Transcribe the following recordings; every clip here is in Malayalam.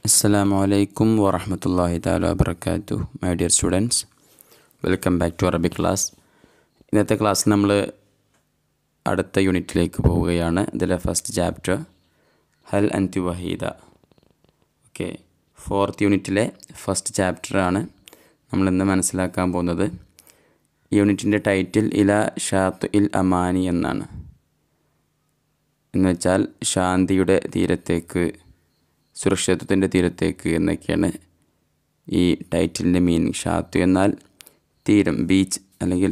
Assalamu alaikum wa rahmatullahi ta'ala wa barakatuh. My dear students, welcome back to Arabic class. ഇന്നത്തെ ക്ലാസ് നമ്മൾ അടുത്ത യൂണിറ്റിലേക്ക് പോവുകയാണ് ഇതിലെ ഫസ്റ്റ് ചാപ്റ്റർ ഹൽ അൻതി വഹീദ ഓക്കെ ഫോർത്ത് യൂണിറ്റിലെ ഫസ്റ്റ് ചാപ്റ്ററാണ് നമ്മളിന്ന് മനസ്സിലാക്കാൻ പോകുന്നത് ഈ യൂണിറ്റിൻ്റെ ടൈറ്റിൽ ഇല ഷാത്ത് ഇൽ അമാനി എന്നാണ് എന്ന് വെച്ചാൽ ശാന്തിയുടെ തീരത്തേക്ക് സുരക്ഷിതത്വത്തിൻ്റെ തീരത്തേക്ക് എന്നൊക്കെയാണ് ഈ ടൈറ്റിലിൻ്റെ മീനിങ് ഷാത്തു എന്നാൽ തീരം ബീച്ച് അല്ലെങ്കിൽ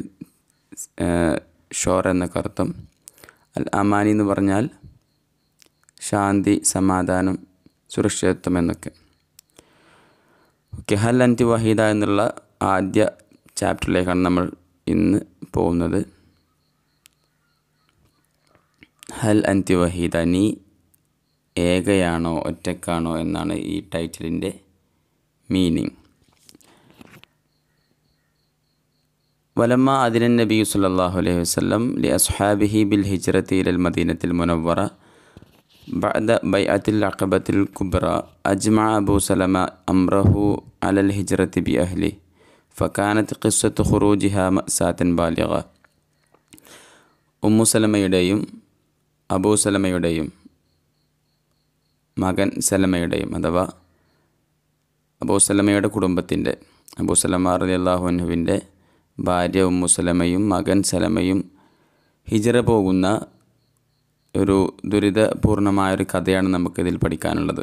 ഷോർ എന്നൊക്കെ അർത്ഥം അൽ അമാനി എന്ന് പറഞ്ഞാൽ ശാന്തി സമാധാനം സുരക്ഷിതത്വം എന്നൊക്കെ ഓക്കെ ഹൽ അൻതി വഹീദ എന്നുള്ള ആദ്യ ചാപ്റ്ററിലേക്കാണ് നമ്മൾ ഇന്ന് പോകുന്നത് ഹൽ അൻതി വഹീദ നീ ഏകയാണോ ഒറ്റക്കാണോ എന്നാണ് ഈ ടൈറ്റിലിൻ്റെ മീനിങ് വലമ്മ അതിനൻ നബി സല്ലല്ലാഹു അലൈഹി വസല്ലം ലി അസ്ഹാബിഹി ബിൽ ഹിജ്റത്തി ഇലൽ മദീനത്തിൽ മുനവ്വറ بعد بيعة العقبة الكبرى أجمع أبو سلمة أمره على الهجرة بأهله فكانت قصة خروجها مأساة بالغة ഉമ്മു സലമയുടെയും അബൂ സലമയുടെയും മകൻ സലമയുടെയും അഥവാ അബൂ സലമയുടെ കുടുംബത്തിൻ്റെ അബൂ സലമ റലി അള്ളാഹുനുവിൻ്റെ ഭാര്യ ഉമ്മു സലമയും മകൻ സലമയും ഹിജറ പോകുന്ന ഒരു ദുരിതപൂർണമായൊരു കഥയാണ് നമുക്കിതിൽ പഠിക്കാനുള്ളത്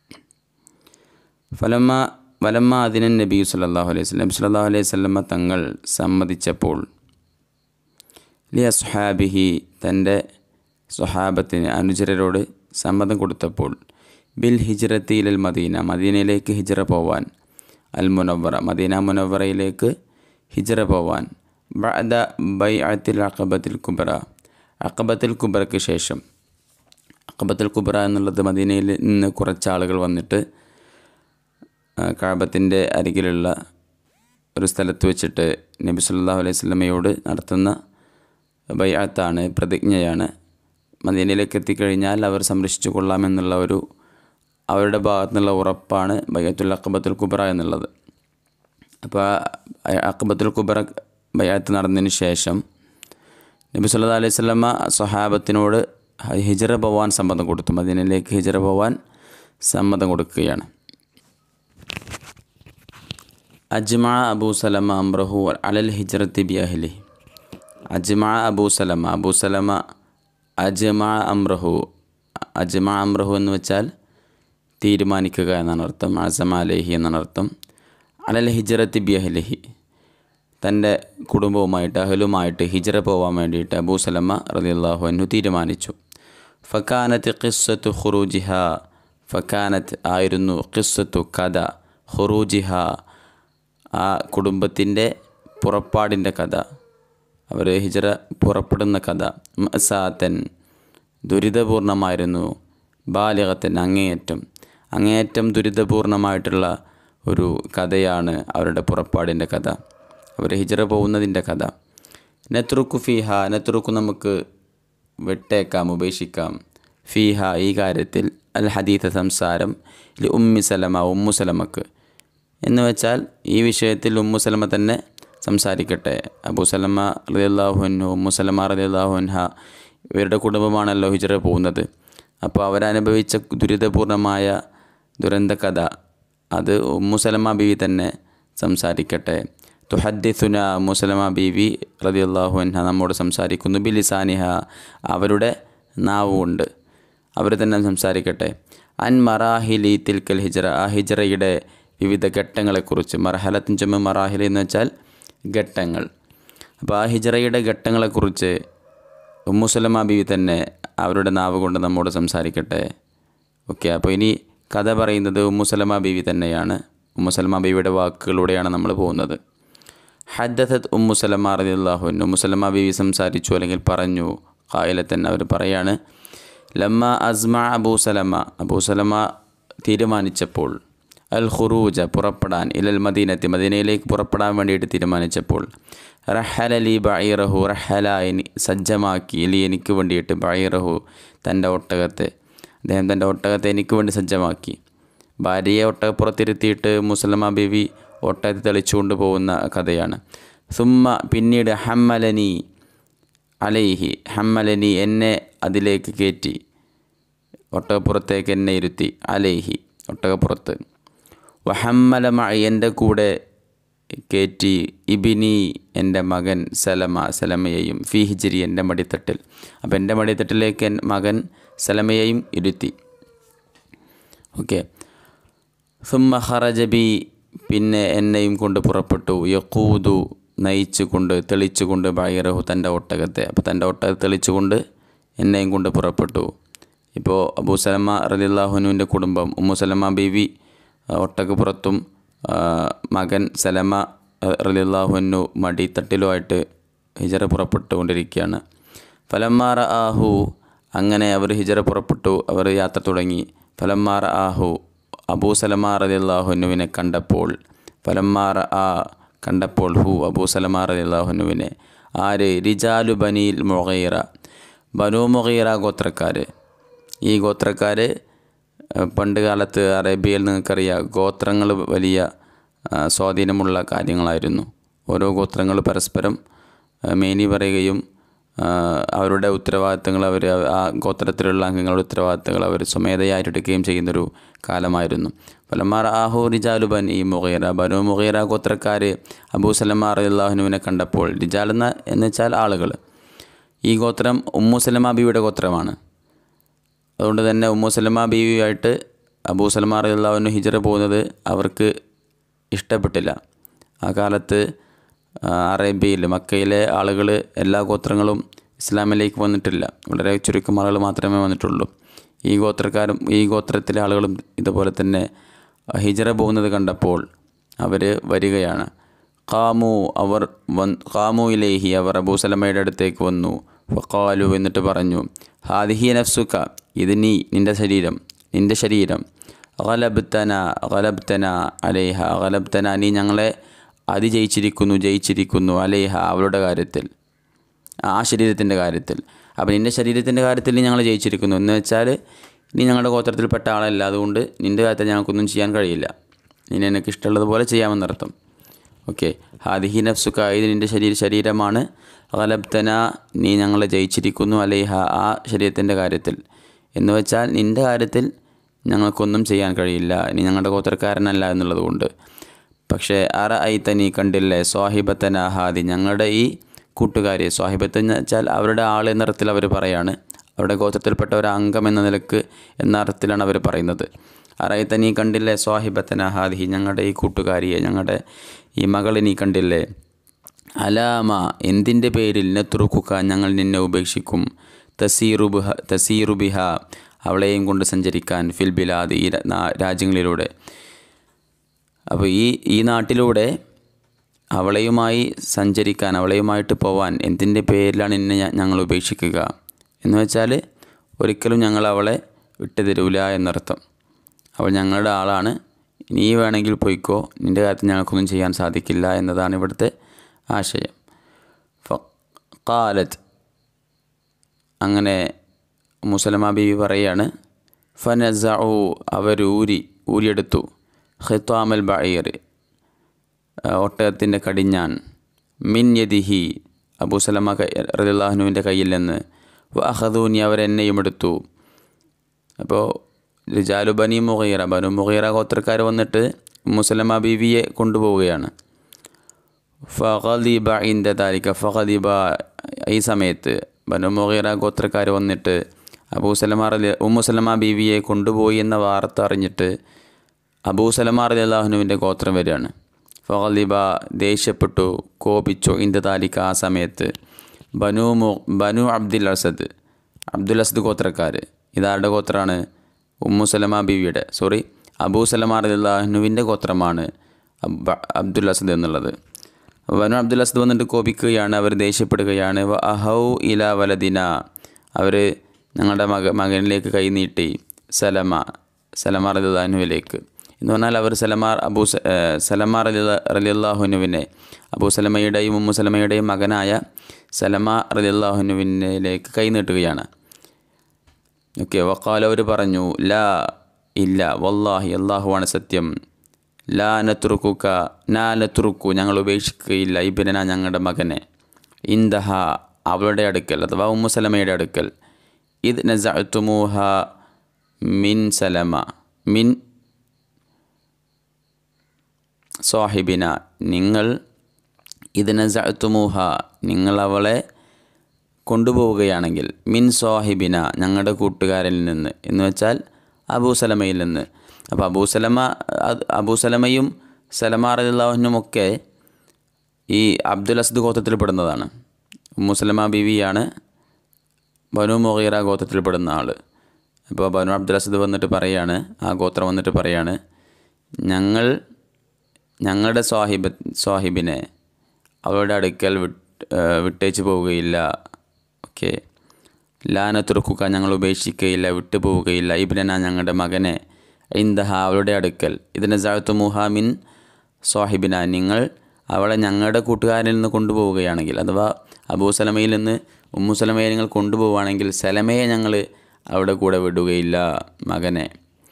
ഫലമ്മ വലമ്മ അതിനൻ നബി സല്ലാഹു അലൈഹി സ്വലം സല്ലാഹു അലൈഹി സ്വലമ്മ തങ്ങൾ സമ്മതിച്ചപ്പോൾ ലി അസ്ഹാബിഹി തൻ്റെ സ്വഹാബത്തിന് അനുചരരോട് സമ്മതം കൊടുത്തപ്പോൾ ബിൽ ഹിജ്റത്തി ഇലൽ മദീന മദീനയിലേക്ക് ഹിജ്റ പോവാൻ അൽ മുനവറ മദീന മുനവറയിലേക്ക് ഹിജ്റ പോവാൻ ബഅദ ബൈ അത്തിൽ അക്കബത്തിൽ കുബറ അക്കബത്തിൽ കുബറയ്ക്ക് ശേഷം അക്കബത്തിൽ കുബറ എന്നുള്ളത് മദീനയിൽ നിന്ന് കുറച്ച് ആളുകൾ വന്നിട്ട് കാബത്തിൻ്റെ അരികിലുള്ള ഒരു സ്ഥലത്ത് വെച്ചിട്ട് നബി സല്ലല്ലാഹു അലൈഹി സ്വലമയോട് നടത്തുന്ന ബൈഅത്താണ് പ്രതിജ്ഞയാണ് മദീനയിലേക്ക് എത്തിക്കഴിഞ്ഞാൽ അവർ സംരക്ഷിച്ചു കൊള്ളാമെന്നുള്ള ഒരു അവരുടെ ഭാഗത്തു നിന്നുള്ള ഉറപ്പാണ് ബയ്യത്തുൽ അക്കബത്തുൽ കുബറ എന്നുള്ളത് അപ്പോൾ അക്കബത്തുൽ കുബറ ബയ്യാത്ത് നടന്നതിന് ശേഷം നബി സല്ലാ അലൈഹി സ്വലമ സ്വഹാബത്തിനോട് ഹിജറ പോവാൻ സമ്മതം കൊടുത്തു മദീനയിലേക്ക് ഹിജറ പോവാൻ സമ്മതം കൊടുക്കുകയാണ് അജ്മ അബൂ സലമ അംറഹു അലൽ ഹിജ്റത്തി ബി അഹ്ലി അജ്മ അബൂ സലമ അബൂ സലമ അജ്മ അമ്രഹു അജ്മ അമ്രഹു എന്ന് വെച്ചാൽ തീരുമാനിക്കുക എന്നാണ് അർത്ഥം അസമ അലഹി എന്നാണ് അർത്ഥം അലൽ ഹിജറത്ത് ബി അഹ്ലഹി തൻ്റെ കുടുംബവുമായിട്ട് അഹലുമായിട്ട് ഹിജറ പോകാൻ വേണ്ടിയിട്ട് അബൂ സലമ റലിയല്ലാഹു അന്നു തീരുമാനിച്ചു ഫക്കാനത്ത് ഖിസ്സത്തു ഖുറൂജിഹ ഫക്കാനത്ത് ആയിരുന്നു ഖിസ്സത്തു കഥ ഖുറൂജിഹ ആ കുടുംബത്തിൻ്റെ പുറപ്പാടിൻ്റെ കഥ അവർ ഹിജറ പുറപ്പെടുന്ന കഥ മസാത്തൻ ദുരിതപൂർണമായിരുന്നു ബാലികത്തൻ അങ്ങേയറ്റം അങ്ങേയറ്റം ദുരിതപൂർണമായിട്ടുള്ള ഒരു കഥയാണ് അവരുടെ പുറപ്പാടിൻ്റെ കഥ അവർ ഹിജറ പോകുന്നതിൻ്റെ കഥ നെത്രുക്കു ഫീഹ നെത്രുക്കു നമുക്ക് വെട്ടേക്കാം ഉപേക്ഷിക്കാം ഫീഹ ഈ കാര്യത്തിൽ അൽ ഹദീത്ത സംസാരം ലി ഉമ്മി സലമ ഉമ്മു സലമക്ക് എന്ന് വെച്ചാൽ ഈ വിഷയത്തിൽ ഉമ്മു സലമ തന്നെ സംസാരിക്കട്ടെ അബൂ സലമ റലിയല്ലാഹുൻഹു ഉമ്മു സലമ റലിയല്ലാഹുൻഹ ഇവരുടെ കുടുംബമാണല്ലോ ഹിജറ പോകുന്നത് അപ്പോൾ അവരനുഭവിച്ച ദുരിതപൂർണമായ ദുരന്ത കഥ അത് ഉമ്മു സലമ ബീവി തന്നെ സംസാരിക്കട്ടെ തുഹദ്ദിസുന മുസലമ ബീവി റലിയല്ലാഹു അൻഹ നമ്മോട് സംസാരിക്കുന്നു ബിലിസാനിഹ അവരുടെ നാവ് കൊണ്ട് അവർ തന്നെ സംസാരിക്കട്ടെ അൻ മറാഹിലി തിൽക്കൽ ഹിജറ ആ ഹിജറയുടെ വിവിധ ഘട്ടങ്ങളെക്കുറിച്ച് മർഹലത്തിൻ ചുമ മറാഹിൽ എന്ന് വെച്ചാൽ ഘട്ടങ്ങൾ അപ്പോൾ ആ ഹിജറയുടെ ഘട്ടങ്ങളെക്കുറിച്ച് ഉമ്മുസലമ ബീവി തന്നെ അവരുടെ നാവ് കൊണ്ട് നമ്മോട് സംസാരിക്കട്ടെ ഓക്കെ അപ്പോൾ ഇനി കഥ പറയുന്നത് ഉമ്മുസലമ ബീവി തന്നെയാണ് ഉമ്മുസലമ ബീവിയുടെ വാക്കുകളിലൂടെയാണ് നമ്മൾ പോകുന്നത് ഹദ്ദത്ത് ഉമ്മുസലമ റദിയല്ലാഹുൻ ഉമ്മുസലമ ബീവി സംസാരിച്ചു അല്ലെങ്കിൽ പറഞ്ഞു കായലത്തൻ അവർ പറയാണ് ലമ്മ അസ്മ അബൂ സലമ അബൂ സലമ തീരുമാനിച്ചപ്പോൾ അൽ ഖുറൂജ പുറപ്പെടാൻ ഇലൽ മദീനത്തി മദീനയിലേക്ക് പുറപ്പെടാൻ വേണ്ടിയിട്ട് തീരുമാനിച്ചപ്പോൾ റഹല ലി ബൈറഹു റഹല എനി സജ്ജമാക്കി ലി എനിക്ക് വേണ്ടിയിട്ട് ബൈറഹു തൻ്റെ ഒട്ടകത്തെ അദ്ദേഹം തൻ്റെ ഒട്ടകത്തെ എനിക്ക് വേണ്ടി സജ്ജമാക്കി ഭാര്യയെ ഒട്ടകപ്പുറത്തിരുത്തിയിട്ട് മുസലമ ബീവി ഒട്ടകത്തെ തെളിച്ചുകൊണ്ട് പോകുന്ന കഥയാണ് സുമ്മ പിന്നീട് ഹമ്മലനി അലൈഹി ഹമ്മലനി എന്നെ അതിലേക്ക് കയറ്റി ഒട്ടകപ്പുറത്തേക്ക് എന്നെ ഇരുത്തി അലൈഹി ഒട്ടകപ്പുറത്ത് വഹമ്മലമ എൻ്റെ കൂടെ കയറ്റി ഇബിനി എൻ്റെ മകൻ സലമ സലമയെയും ഫി ഹിജിരി എൻ്റെ മടിത്തട്ടിൽ അപ്പോൾ എൻ്റെ മടിത്തട്ടിലേക്ക് എൻ മകൻ സലമയെയും ഇരുത്തി ഓക്കെ സുമ്മ ഹറജബി പിന്നെ എന്നെയും കൊണ്ട് പുറപ്പെട്ടു യക്കൂതു നയിച്ചുകൊണ്ട് തെളിച്ചുകൊണ്ട് ബൈറഹു തൻ്റെ ഒട്ടകത്തെ അപ്പോൾ തൻ്റെ ഒട്ടകത്തെ തെളിച്ചുകൊണ്ട് എന്നെയും കൊണ്ട് പുറപ്പെട്ടു ഇപ്പോൾ അബൂ സലമ റലിള്ളാഹുനുവിൻ്റെ കുടുംബം ഉമ്മു സലമ ബീവി ഒട്ടകപ്പുറത്തും ആ, മകൻ സലമ റലിള്ളാഹുനു മടിത്തട്ടിലുമായിട്ട് ഹിജറ പുറപ്പെട്ടുകൊണ്ടിരിക്കുകയാണ് ഫലമ്മാറ ആഹു അങ്ങനെ അവർ ഹിജറ പുറപ്പെട്ടു അവർ യാത്ര തുടങ്ങി ഫലമ്മാറ ആഹു അബൂ സലമാ റലിള്ളാഹുനുവിനെ കണ്ടപ്പോൾ ഫലമ്മാറ ആ കണ്ടപ്പോൾ ഹു അബൂ സലമാ റലിള്ളാഹുനുവിനെ ആര് റിജാലു ബനീൽ മൊഹീറ ബനു മൊഹീറ ഗോത്രക്കാർ ഈ ഗോത്രക്കാർ പണ്ട് കാലത്ത് അറേബ്യയിൽ നിങ്ങൾക്കറിയാം ഗോത്രങ്ങൾ വലിയ ആ, സ്വാധീനമുള്ള കാര്യങ്ങളായിരുന്നു ഓരോ ഗോത്രങ്ങൾ പരസ്പരം ആ, മേനി പറയുകയും ആ, അവരുടെ ഉത്തരവാദിത്തങ്ങൾ അവർ ആ ഗോത്രത്തിലുള്ള അംഗങ്ങളുടെ ഉത്തരവാദിത്തങ്ങൾ അവർ സ്വമേധയായിട്ടെടുക്കുകയും ചെയ്യുന്നൊരു കാലമായിരുന്നു ഫലമാർ ആഹു റിജാലു ബൻ ഈ മുഗീറ ബനു മുഗീറ ഗോത്രക്കാർ അബൂ സലമാർ അള്ളാഹുനുവിനെ കണ്ടപ്പോൾ റിജാൽ എന്ന എന്ന് വെച്ചാൽ ആളുകൾ ഈ ഗോത്രം ഉമ്മു സലമ ബിയുടെ ഗോത്രമാണ് അതുകൊണ്ട് തന്നെ ഉമ്മു സലമ ബീവിയായിട്ട് അബൂ സലമ റളിയല്ലാഹുവിന് ഹിജറ പോകുന്നത് അവർക്ക് ഇഷ്ടപ്പെട്ടില്ല ആ കാലത്ത് ആ, അറേബ്യയിൽ മക്കയിലെ ആളുകൾ എല്ലാ ഗോത്രങ്ങളും ഇസ്ലാമിലേക്ക് വന്നിട്ടില്ല വളരെ ചുരുക്കം ആളുകൾ മാത്രമേ വന്നിട്ടുള്ളൂ ഈ ഗോത്രക്കാരും ഈ ഗോത്രത്തിലെ ആളുകളും ഇതുപോലെ തന്നെ ഹിജറ പോകുന്നത് കണ്ടപ്പോൾ അവർ വരികയാണ് ഖാമു അവർ വൻ ഖാമു ഇലേഹി അവർ അബൂ സലമയുടെ അടുത്തേക്ക് വന്നു ഫക്കാലു എന്നിട്ട് പറഞ്ഞു ഹാദിഹി നഫ്സുക ഇത് നീ നിൻ്റെ ശരീരം നിൻ്റെ ശരീരം ഗലബ്തന ഗലബ്തന അലേഹ ഗലബ്തന നീ ഞങ്ങളെ അതിജയിച്ചിരിക്കുന്നു ജയിച്ചിരിക്കുന്നു അലേഹ അവളുടെ കാര്യത്തിൽ ആ ശരീരത്തിൻ്റെ കാര്യത്തിൽ അപ്പോൾ നിൻ്റെ ശരീരത്തിൻ്റെ കാര്യത്തിൽ നീ ഞങ്ങൾ ജയിച്ചിരിക്കുന്നു എന്ന് വെച്ചാൽ നീ ഞങ്ങളുടെ ഗോത്രത്തിൽപ്പെട്ട ആളല്ല അതുകൊണ്ട് നിൻ്റെ കാര്യത്തിൽ ഞങ്ങൾക്കൊന്നും ചെയ്യാൻ കഴിയില്ല നിന്നെ എനിക്ക് ഇഷ്ടമുള്ളതുപോലെ ചെയ്യാമെന്നർത്ഥം ഓക്കെ ഹാദിഹി നഫ്സുക ഇത് നിൻ്റെ ശരീര ശരീരമാണ് ഗലബ്തന നീ ഞങ്ങളെ ജയിച്ചിരിക്കുന്നു അലേഹ ആ ശരീരത്തിൻ്റെ കാര്യത്തിൽ എന്ന് വെച്ചാൽ നിൻ്റെ കാര്യത്തിൽ ഞങ്ങൾക്കൊന്നും ചെയ്യാൻ കഴിയില്ല നീ ഞങ്ങളുടെ ഗോത്രക്കാരനല്ല എന്നുള്ളത് കൊണ്ട് പക്ഷേ അറ ഐത്ത നീ കണ്ടില്ലേ സ്വാഹിബത്തന ഹാദി ഞങ്ങളുടെ ഈ കൂട്ടുകാരി സ്വാഹിബത്ത് എന്ന് വെച്ചാൽ അവരുടെ ആൾ എന്ന അർത്ഥത്തിൽ അവർ പറയാണ് അവരുടെ ഗോത്രത്തിൽപ്പെട്ട ഒരു അംഗം എന്ന നിലക്ക് എന്ന അർത്ഥത്തിലാണ് അവർ പറയുന്നത് അറയത്ത നീ കണ്ടില്ലേ സ്വാഹിബത്തന ഹാദി ഞങ്ങളുടെ ഈ കൂട്ടുകാരിയെ ഞങ്ങളുടെ ഈ മകളെ നീ കണ്ടില്ലേ അലാമ എന്തിൻ്റെ പേരിൽ നെത്തുറുക്കുക ഞങ്ങൾ നിന്നെ ഉപേക്ഷിക്കും തസീറുബിഹ തസീറുബിഹ അവളെയും കൊണ്ട് സഞ്ചരിക്കാൻ ഫിൽ ബിലാദ് ഈ ര- നാ- രാജ്യങ്ങളിലൂടെ അപ്പോൾ ഈ ഈ നാട്ടിലൂടെ അവളെയുമായി സഞ്ചരിക്കാൻ അവളെയുമായിട്ട് പോവാൻ എന്തിൻ്റെ പേരിലാണ് എന്നെ ഞ- ഞങ്ങൾ ഉപേക്ഷിക്കുക എന്ന് വെച്ചാൽ ഒരിക്കലും ഞങ്ങൾ അവളെ വിട്ടു തരൂല എന്നർത്ഥം അവൾ ഞങ്ങളുടെ ആളാണ് നീ വേണമെങ്കിൽ പോയിക്കോ നിൻ്റെ കാര്യത്തിൽ ഞങ്ങൾക്കൊന്നും ചെയ്യാൻ സാധിക്കില്ല എന്നതാണ് ഇവിടുത്തെ ആശയം ഫ- ഖാലത്ത് അങ്ങനെ മുസലമ ബീവി പറയാണ് ഫനസഉ അവർ ഊരി ഊരിയെടുത്തു ഖിത്താമൽ ബഈർ ഒട്ടകത്തിൻ്റെ കടിഞ്ഞാൻ മിൻ യദിഹി അബൂ സലമ റദിള്ളാഹുനുവിൻ്റെ കയ്യിൽ നിന്ന് വഹദൂനി അവരെന്നെയും എടുത്തു അപ്പോൾ റിജാലു ബനി മുഗീറ ബനു മുഗീറ ഗോത്രക്കാർ വന്നിട്ട് മുസലമ ബീവിയെ കൊണ്ടുപോവുകയാണ് ഫഖദീബ ഇന്ത താരിക ഫഖദീബ ഈ സമയത്ത് ബനു മുഗീറ ഗോത്രക്കാർ വന്നിട്ട് അബൂ സലമ റലി ഉമ്മു സലമ ബീവിയെ കൊണ്ടുപോയി എന്ന വാർത്ത അറിഞ്ഞിട്ട് അബൂ സലമ റലി അള്ളാഹുനുവിൻ്റെ ഗോത്രം വരികയാണ് ഫഖദീബ ദേഷ്യപ്പെട്ടു കോപിച്ചു ഇന്ത താലിക്ക ആ സമയത്ത് ബനു മു ബനു അബ്ദുൽ അസദ് അബ്ദുൽ അസദ് ഗോത്രക്കാർ ഇതാരുടെ ഗോത്രമാണ് ഉമ്മു സലമ ബീവിയുടെ സോറി അബൂ സലമ റലിള്ളാഹുനുവിൻ്റെ ഗോത്രമാണ് അബ്ബ- അബ്ദുൽ അസദ് എന്നുള്ളത് ബനു അബ്ദുൽ അസദ് വന്നിട്ട് കോപിക്കുകയാണ് അവർ ദേഷ്യപ്പെടുകയാണ് വ അഹൗ ഇല വലദിന അവർ ഞങ്ങളുടെ മക മകനിലേക്ക് കൈനീട്ടി സലമ സലമ റലിള്ളാഹുനുവിലേക്ക് എന്ന് പറഞ്ഞാൽ അവർ സലമാർ അബൂ സ- ഏഹ് സലമ റലി റലിള്ളാഹുനുവിനെ അബൂ സലമയുടെയും ഉമ്മു സലമയുടെയും മകനായ സലമ റലിള്ളാഹുനുവിനിലേക്ക് കൈനീട്ടുകയാണ് ഓക്കെ വക്കാൽ അവർ പറഞ്ഞു ലാ ഇല്ല വല്ലാഹി അള്ളാഹുവാണ് സത്യം ലാ നത്തുറുക്കുക നാ നത്തുറുക്കു ഞങ്ങൾ ഉപേക്ഷിക്കുകയില്ല ഇബിന ഞങ്ങളുടെ മകനെ ഇന്ദഹ അവളുടെ അടുക്കൽ അഥവാ ഉമ്മുസലമയുടെ അടുക്കൽ ഇത് നസഅത്തുമൂഹ മിൻ സലമ മിൻ സാഹിബിന നിങ്ങൾ ഇത് നസഅത്തുമൂഹ നിങ്ങൾ അവളെ കൊണ്ടുപോവുകയാണെങ്കിൽ മിൻ സാഹിബിന ഞങ്ങളുടെ കൂട്ടുകാരിൽ നിന്ന് എന്ന് വെച്ചാൽ അബൂസലമയിൽ നിന്ന് അപ്പോൾ അബൂസലമ അത് അബൂസലമയും സലമ റലിള്ളാഹുനുമൊക്കെ ഈ അബ്ദുൽ അസ്ദ് ഗോത്രത്തിൽപ്പെടുന്നതാണ് ഉമ്മുസലമ ബീവിയാണ് ബനു മൊഹീറ ഗോത്രത്തിൽപ്പെടുന്ന ആൾ അപ്പോൾ ബനു അബ്ദുൽ അസദ് വന്നിട്ട് പറയാണ് ആ ഗോത്രം വന്നിട്ട് പറയാണ് ഞങ്ങൾ ഞങ്ങളുടെ സ്വാഹിബ് സ്വാഹിബിനെ അവളുടെ അടുക്കൽ വിട്ട് വിട്ടേച്ച് പോവുകയില്ല ഓക്കെ ലാനത്തുറുക്കുക ഞങ്ങൾ ഉപേക്ഷിക്കുകയില്ല വിട്ടുപോവുകയില്ല ഇബിന ഞങ്ങളുടെ മകനെ ഇന്ദഹ അവളുടെ അടുക്കൽ ഇതിനെ ജാഴത്തു മുഹാമിൻ സ്വാഹിബിന നിങ്ങൾ അവളെ ഞങ്ങളുടെ കൂട്ടുകാരിൽ നിന്ന് കൊണ്ടുപോവുകയാണെങ്കിൽ അഥവാ അബൂസലമയിൽ നിന്ന് ഉമ്മുസലമയെ നിങ്ങൾ കൊണ്ടുപോവുകയാണെങ്കിൽ സലമയെ ഞങ്ങൾ അവിടെ കൂടെ വിടുകയില്ല മകനെ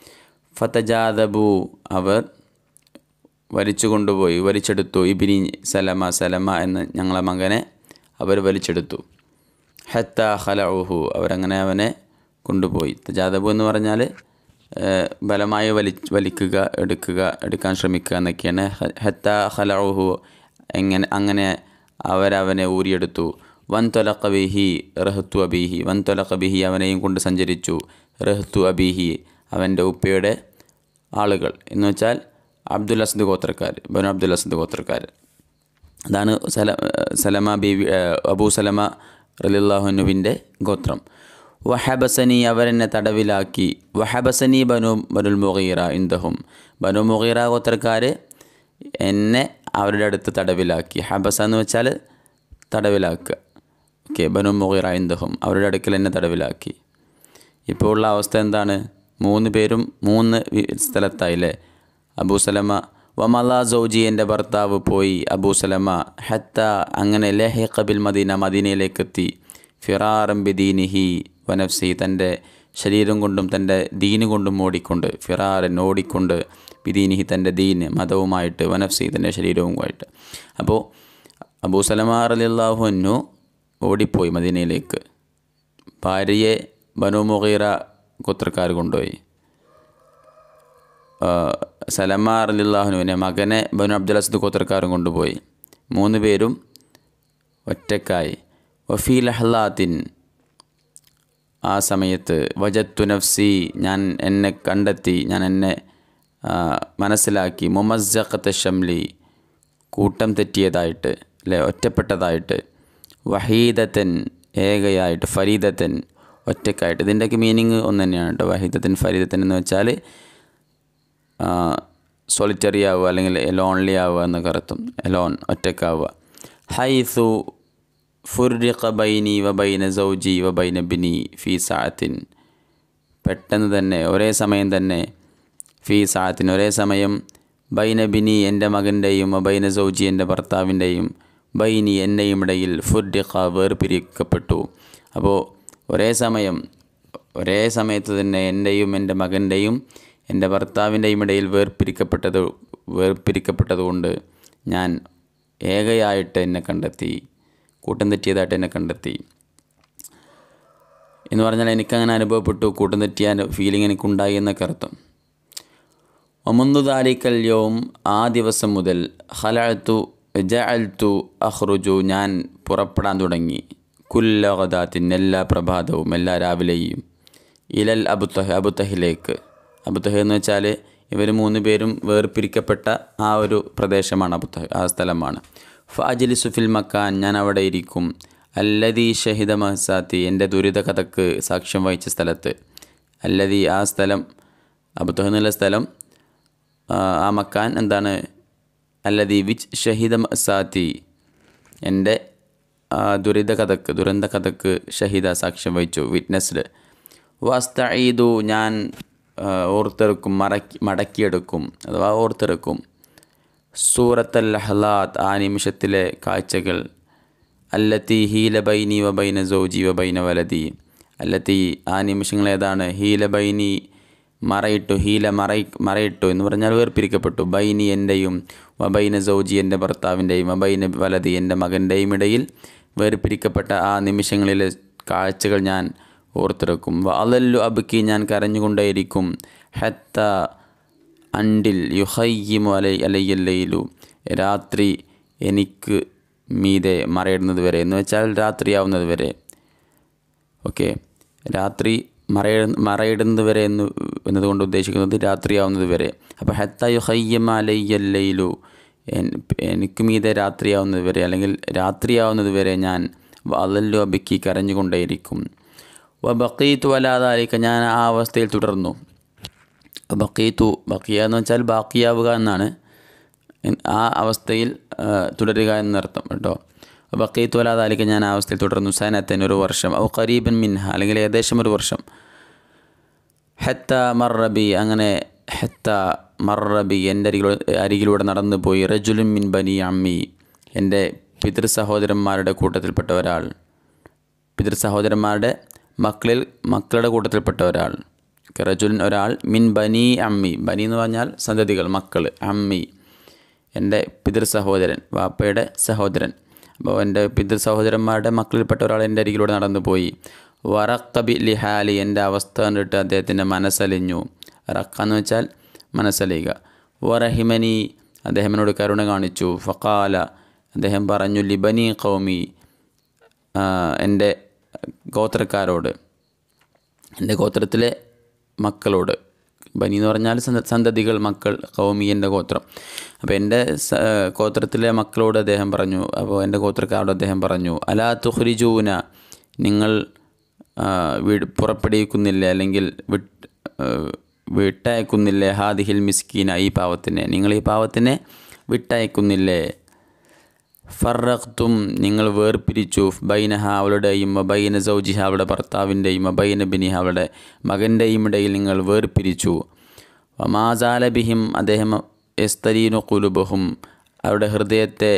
ഫതജാദബു അവർ വലിച്ചു കൊണ്ടുപോയി വലിച്ചെടുത്തു ഇബിനി സലമ സലമ എന്ന് ഞങ്ങളെ മകനെ അവർ വലിച്ചെടുത്തു ഹത്ത ഹലഉഹു അവരങ്ങനെ അവനെ കൊണ്ടുപോയി തജാദബു എന്ന് പറഞ്ഞാൽ ബലമായി വലി വലിക്കുക എടുക്കുക എടുക്കാൻ ശ്രമിക്കുക എന്നൊക്കെയാണ് ഹത്ത ഹലഉഹു എങ്ങനെ അങ്ങനെ അവരവനെ ഊരിയെടുത്തു വൻ തൊലക്ക ബിഹി റഹത്തു അബീഹി വൻ തൊലക്ക ബിഹി അവനെയും കൊണ്ട് സഞ്ചരിച്ചു റഹത്തു അബീഹി അവൻ്റെ ഉപ്പയുടെ ആളുകൾ എന്ന് വെച്ചാൽ അബ്ദുൽ അസദ് ഗോത്രക്കാർ ബനു അബ്ദുൽ അസദ് ഗോത്രക്കാർ അതാണ് സല സലമ ബീവി അബൂ സലമ റലിള്ളാഹുനുവിൻ്റെ ഗോത്രം വഹബസനി അവരെന്നെ തടവിലാക്കി വഹബസനി ബനു ബനുൽ മുഗീറ ഇന്ദഹും ബനു മുഗീറ ഗോത്രക്കാർ എന്നെ അവരുടെ അടുത്ത് തടവിലാക്കി ഹബസ എന്ന് വെച്ചാൽ തടവിലാക്കുക ഓക്കെ ബനു മുഗീറ ഇന്ദഹും അവരുടെ അടുക്കൽ എന്നെ തടവിലാക്കി ഇപ്പോൾ ഉള്ള അവസ്ഥ എന്താണ് മൂന്ന് പേരും മൂന്ന് സ്ഥലത്തായില്ലേ അബൂസലമ വമല സൗജി എൻ്റെ ഭർത്താവ് പോയി അബൂസലമ ഹത്ത അങ്ങനെ ലെഹ ബിൽ മദീന മദീനയിലേക്ക് എത്തി ഫിറാറം ബിദീനിഹി വനഫ്സി തൻ്റെ ശരീരം കൊണ്ടും തൻ്റെ ദീന് കൊണ്ടും ഓടിക്കൊണ്ട് ഫിറാറൻ ഓടിക്കൊണ്ട് ബിദീനിഹി തൻ്റെ ദീന് മതവുമായിട്ട് വനഫ്സി തൻ്റെ ശരീരവുമായിട്ട് അപ്പോൾ അബൂസലമ റലിള്ളാഹുനു ഓടിപ്പോയി മദീനയിലേക്ക് ഭാര്യയെ ബനു മുഗീറ ഗോത്രക്കാർ കൊണ്ടുപോയി സലമ അലിള്ളാഹുനുവിനെ മകനെ ബനു അബ്ദുൽ അസദ് ഗോത്രക്കാരും കൊണ്ടുപോയി മൂന്ന് പേരും ഒറ്റക്കായി വഫീ ലഹ്ലാത്തിൻ ആ സമയത്ത് വജത്തു നഫ്സി ഞാൻ എന്നെ കണ്ടെത്തി ഞാൻ എന്നെ മനസ്സിലാക്കി മുമസ്സഖത്ത് ഷംലി കൂട്ടം തെറ്റിയതായിട്ട് അല്ലെ ഒറ്റപ്പെട്ടതായിട്ട് വഹീദത്തൻ ഏകയായിട്ട് ഫരീദത്തൻ ഒറ്റക്കായിട്ട് ഇതിൻ്റെയൊക്കെ മീനിങ് ഒന്ന് തന്നെയാണ് കേട്ടോ വഹീദത്തൻ ഫരീദത്തൻ എന്ന് വെച്ചാൽ സോളിറ്ററി ആവുക അല്ലെങ്കിൽ ലോൺലി ആവുക എന്നൊക്കെ അർത്ഥം എലോൺ ഒറ്റക്കാവുക ഹൈസു ഫുർരിഖ ബൈനി വ ബൈന സൗജി വ ബൈന ബിനി ഫീ സാത്തിൻ പെട്ടെന്ന് തന്നെ ഒരേ സമയം തന്നെ ഫീ സാത്തിൻ ഒരേ സമയം ബൈന ബിനി എൻ്റെ മകൻ്റെയും ബൈന സൗജി എൻ്റെ ഭർത്താവിൻ്റെയും ബൈനി എൻ്റെയും ഇടയിൽ ഫുർരിഖ വേർപിരിക്കപ്പെട്ടു അപ്പോൾ ഒരേ സമയം ഒരേ സമയത്ത് തന്നെ എൻ്റെയും എൻ്റെ മകൻ്റെയും എൻ്റെ ഭർത്താവിൻ്റെയും ഇടയിൽ വേർപിരിക്കപ്പെട്ടത് വേർപിരിക്കപ്പെട്ടതുകൊണ്ട് ഞാൻ ഏകയായിട്ട് എന്നെ കണ്ടെത്തി കൂട്ടം തെറ്റിയതായിട്ട് എന്നെ കണ്ടെത്തി എന്ന് പറഞ്ഞാൽ എനിക്കങ്ങനെ അനുഭവപ്പെട്ടു കൂട്ടം തെറ്റിയ ഫീലിംഗ് എനിക്കുണ്ടായി എന്നൊക്കെ അർത്ഥം ഒമന്തു താലിക്കല്യവും ആ ദിവസം മുതൽ ഹലഅത്തു ജഅൽത്തു അഹ്റുജു ഞാൻ പുറപ്പെടാൻ തുടങ്ങി കുല്ലഗദാത്തിൻ എല്ലാ പ്രഭാതവും എല്ലാ രാവിലെയും ഇലൽ അബുത്തഹ് അബുത്തഹിലേക്ക് അബുത്തഹ് എന്ന് വെച്ചാൽ ഇവർ മൂന്ന് പേരും വേർപിരിക്കപ്പെട്ട ആ ഒരു പ്രദേശമാണ് അബുത്തഹ് ആ സ്ഥലമാണ് ഫാജിലി സുഫിൽ മക്കാൻ ഞാൻ അവിടെ ഇരിക്കും അല്ലതി ഷഹിദ മഹസാത്തി എൻ്റെ ദുരിത കഥക്ക് സാക്ഷ്യം വഹിച്ച സ്ഥലത്ത് അല്ലതി ആ സ്ഥലം അബുത്തഹ് എന്നുള്ള സ്ഥലം ആ മക്കാൻ എന്താണ് അല്ലതി വിച്ച് ഷഹിദ മഹസാത്തി എൻ്റെ ദുരിത കഥക്ക് ദുരന്ത കഥക്ക് ഷഹിദ സാക്ഷ്യം വഹിച്ചു വിറ്റ്നസ്ഡ് വസ്തഈദു ഞാൻ ഓർത്തെടുക്കും മടക്കി മടക്കിയെടുക്കും അഥവാ ഓർത്തെടുക്കും സൂറത്തൽ അഹ്ലാത്ത് ആ നിമിഷത്തിലെ കാഴ്ചകൾ അല്ലത്തി ഹീല ബൈനി വ ബൈന സോജി വ ബൈന വലതി അല്ലത്തി ആ നിമിഷങ്ങൾ ഏതാണ് ഹീല ബൈനി മറയിട്ടു ഹീല മറയി മറയിട്ടു എന്ന് പറഞ്ഞാൽ വേർപിരിക്കപ്പെട്ടു ബൈനി എൻ്റെയും വബൈന സൗജി എൻ്റെ ഭർത്താവിൻ്റെയും വബൈന വലതി എൻ്റെ മകൻ്റെയും ഇടയിൽ വേർപിരിക്കപ്പെട്ട ആ നിമിഷങ്ങളിലെ കാഴ്ചകൾ ഞാൻ ഓർത്തെടുക്കും വലല്ലു അബുക്കി ഞാൻ കരഞ്ഞുകൊണ്ടേയിരിക്കും ഹത്ത അണ്ടിൽ യുഹയ്യിമു അലൈ അലയ്യല്ലയിലു രാത്രി എനിക്ക് മീതെ മറയിടുന്നത് വരെ എന്ന് വെച്ചാൽ രാത്രിയാവുന്നത് വരെ ഓക്കെ രാത്രി മറയ മറയിടുന്നത് വരെ എന്ന് എന്നതുകൊണ്ട് ഉദ്ദേശിക്കുന്നത് രാത്രിയാവുന്നത് വരെ അപ്പോൾ ഹത്ത യുഹയ്യമ അലയ്യല്ലയിലു എനിക്ക് മീതെ രാത്രിയാവുന്നത് വരെ അല്ലെങ്കിൽ രാത്രിയാവുന്നത് വരെ ഞാൻ വലല്ലു അബിക്കി കരഞ്ഞുകൊണ്ടേയിരിക്കും വ ബക്കീത്തു അലാതാലിക്ക ഞാൻ ആ അവസ്ഥയിൽ തുടർന്നു ബക്കീത്തു ബക്കിയ എന്ന് വെച്ചാൽ ബാക്കിയാവുക എന്നാണ് ആ അവസ്ഥയിൽ തുടരുക എന്നർത്ഥം കേട്ടോ ബക്കീത്തു അലാതാലിക്ക് ഞാൻ ആ അവസ്ഥയിൽ തുടർന്നു സനത്തൻ ഒരു വർഷം ഔ ഖരീബൻ മിൻഹ അല്ലെങ്കിൽ ഏകദേശം ഒരു വർഷം ഹെത്ത മർറബി അങ്ങനെ ഹെത്ത മർറബി എൻ്റെ അരികിലൂടെ അരികിലൂടെ നടന്നു പോയി റജുലുൻ മിൻ ബനി അമ്മി എൻ്റെ പിതൃ സഹോദരന്മാരുടെ കൂട്ടത്തിൽപ്പെട്ട ഒരാൾ പിതൃ സഹോദരന്മാരുടെ മക്കളിൽ മക്കളുടെ കൂട്ടത്തിൽപ്പെട്ട ഒരാൾ റജുലിൻ ഒരാൾ മിൻ ബനി അമ്മി ബനി എന്ന് പറഞ്ഞാൽ സന്തതികൾ മക്കൾ അമ്മി എൻ്റെ പിതൃ സഹോദരൻ വാപ്പയുടെ സഹോദരൻ അപ്പോൾ എൻ്റെ പിതൃ സഹോദരന്മാരുടെ മക്കളിൽപ്പെട്ട ഒരാൾ എൻ്റെ അരികിലൂടെ നടന്നു പോയി വറക്കബി ലിഹാലി എൻ്റെ അവസ്ഥ കണ്ടിട്ട് അദ്ദേഹത്തിൻ്റെ മനസ്സലിഞ്ഞു റക്ക എന്ന് വെച്ചാൽ മനസ്സലിയുക വറഹിമനി അദ്ദേഹം എന്നോട് കരുണ കാണിച്ചു ഫക്കാല അദ്ദേഹം പറഞ്ഞു ലിബനി കൗമി എൻ്റെ ഗോത്രക്കാരോട് എൻ്റെ ഗോത്രത്തിലെ മക്കളോട് ബനി എന്ന് പറഞ്ഞാൽ സന്തതികൾ മക്കൾ കൗമി എൻ്റെ ഗോത്രം അപ്പോൾ എൻ്റെ ഗോത്രത്തിലെ മക്കളോട് അദ്ദേഹം പറഞ്ഞു അപ്പോൾ എൻ്റെ ഗോത്രക്കാരോട് അദ്ദേഹം പറഞ്ഞു അലാ തുഹ്രിജൂന നിങ്ങൾ പുറപ്പെടുവിക്കുന്നില്ലേ അല്ലെങ്കിൽ വിട്ട് വിട്ടയക്കുന്നില്ലേ ഹാദിഹിൽ മിസ്കീന ഈ പാവത്തിനെ നിങ്ങൾ ഈ പാവത്തിനെ വിട്ടയക്കുന്നില്ലേ ഫറഖ്തും നിങ്ങൾ വേർപിരിച്ചു ബൈനഹ അവളുടെയും ബൈന സൗജിഹ അവളുടെ ഭർത്താവിൻ്റെയും ബൈന ബിനിഹ അവളുടെ മകൻ്റെയും ഇടയിൽ നിങ്ങൾ വേർപിരിച്ചു മാസാലബിഹിം അദ്ദേഹം എസ്തരീനു കുലുബഹും അവരുടെ ഹൃദയത്തെ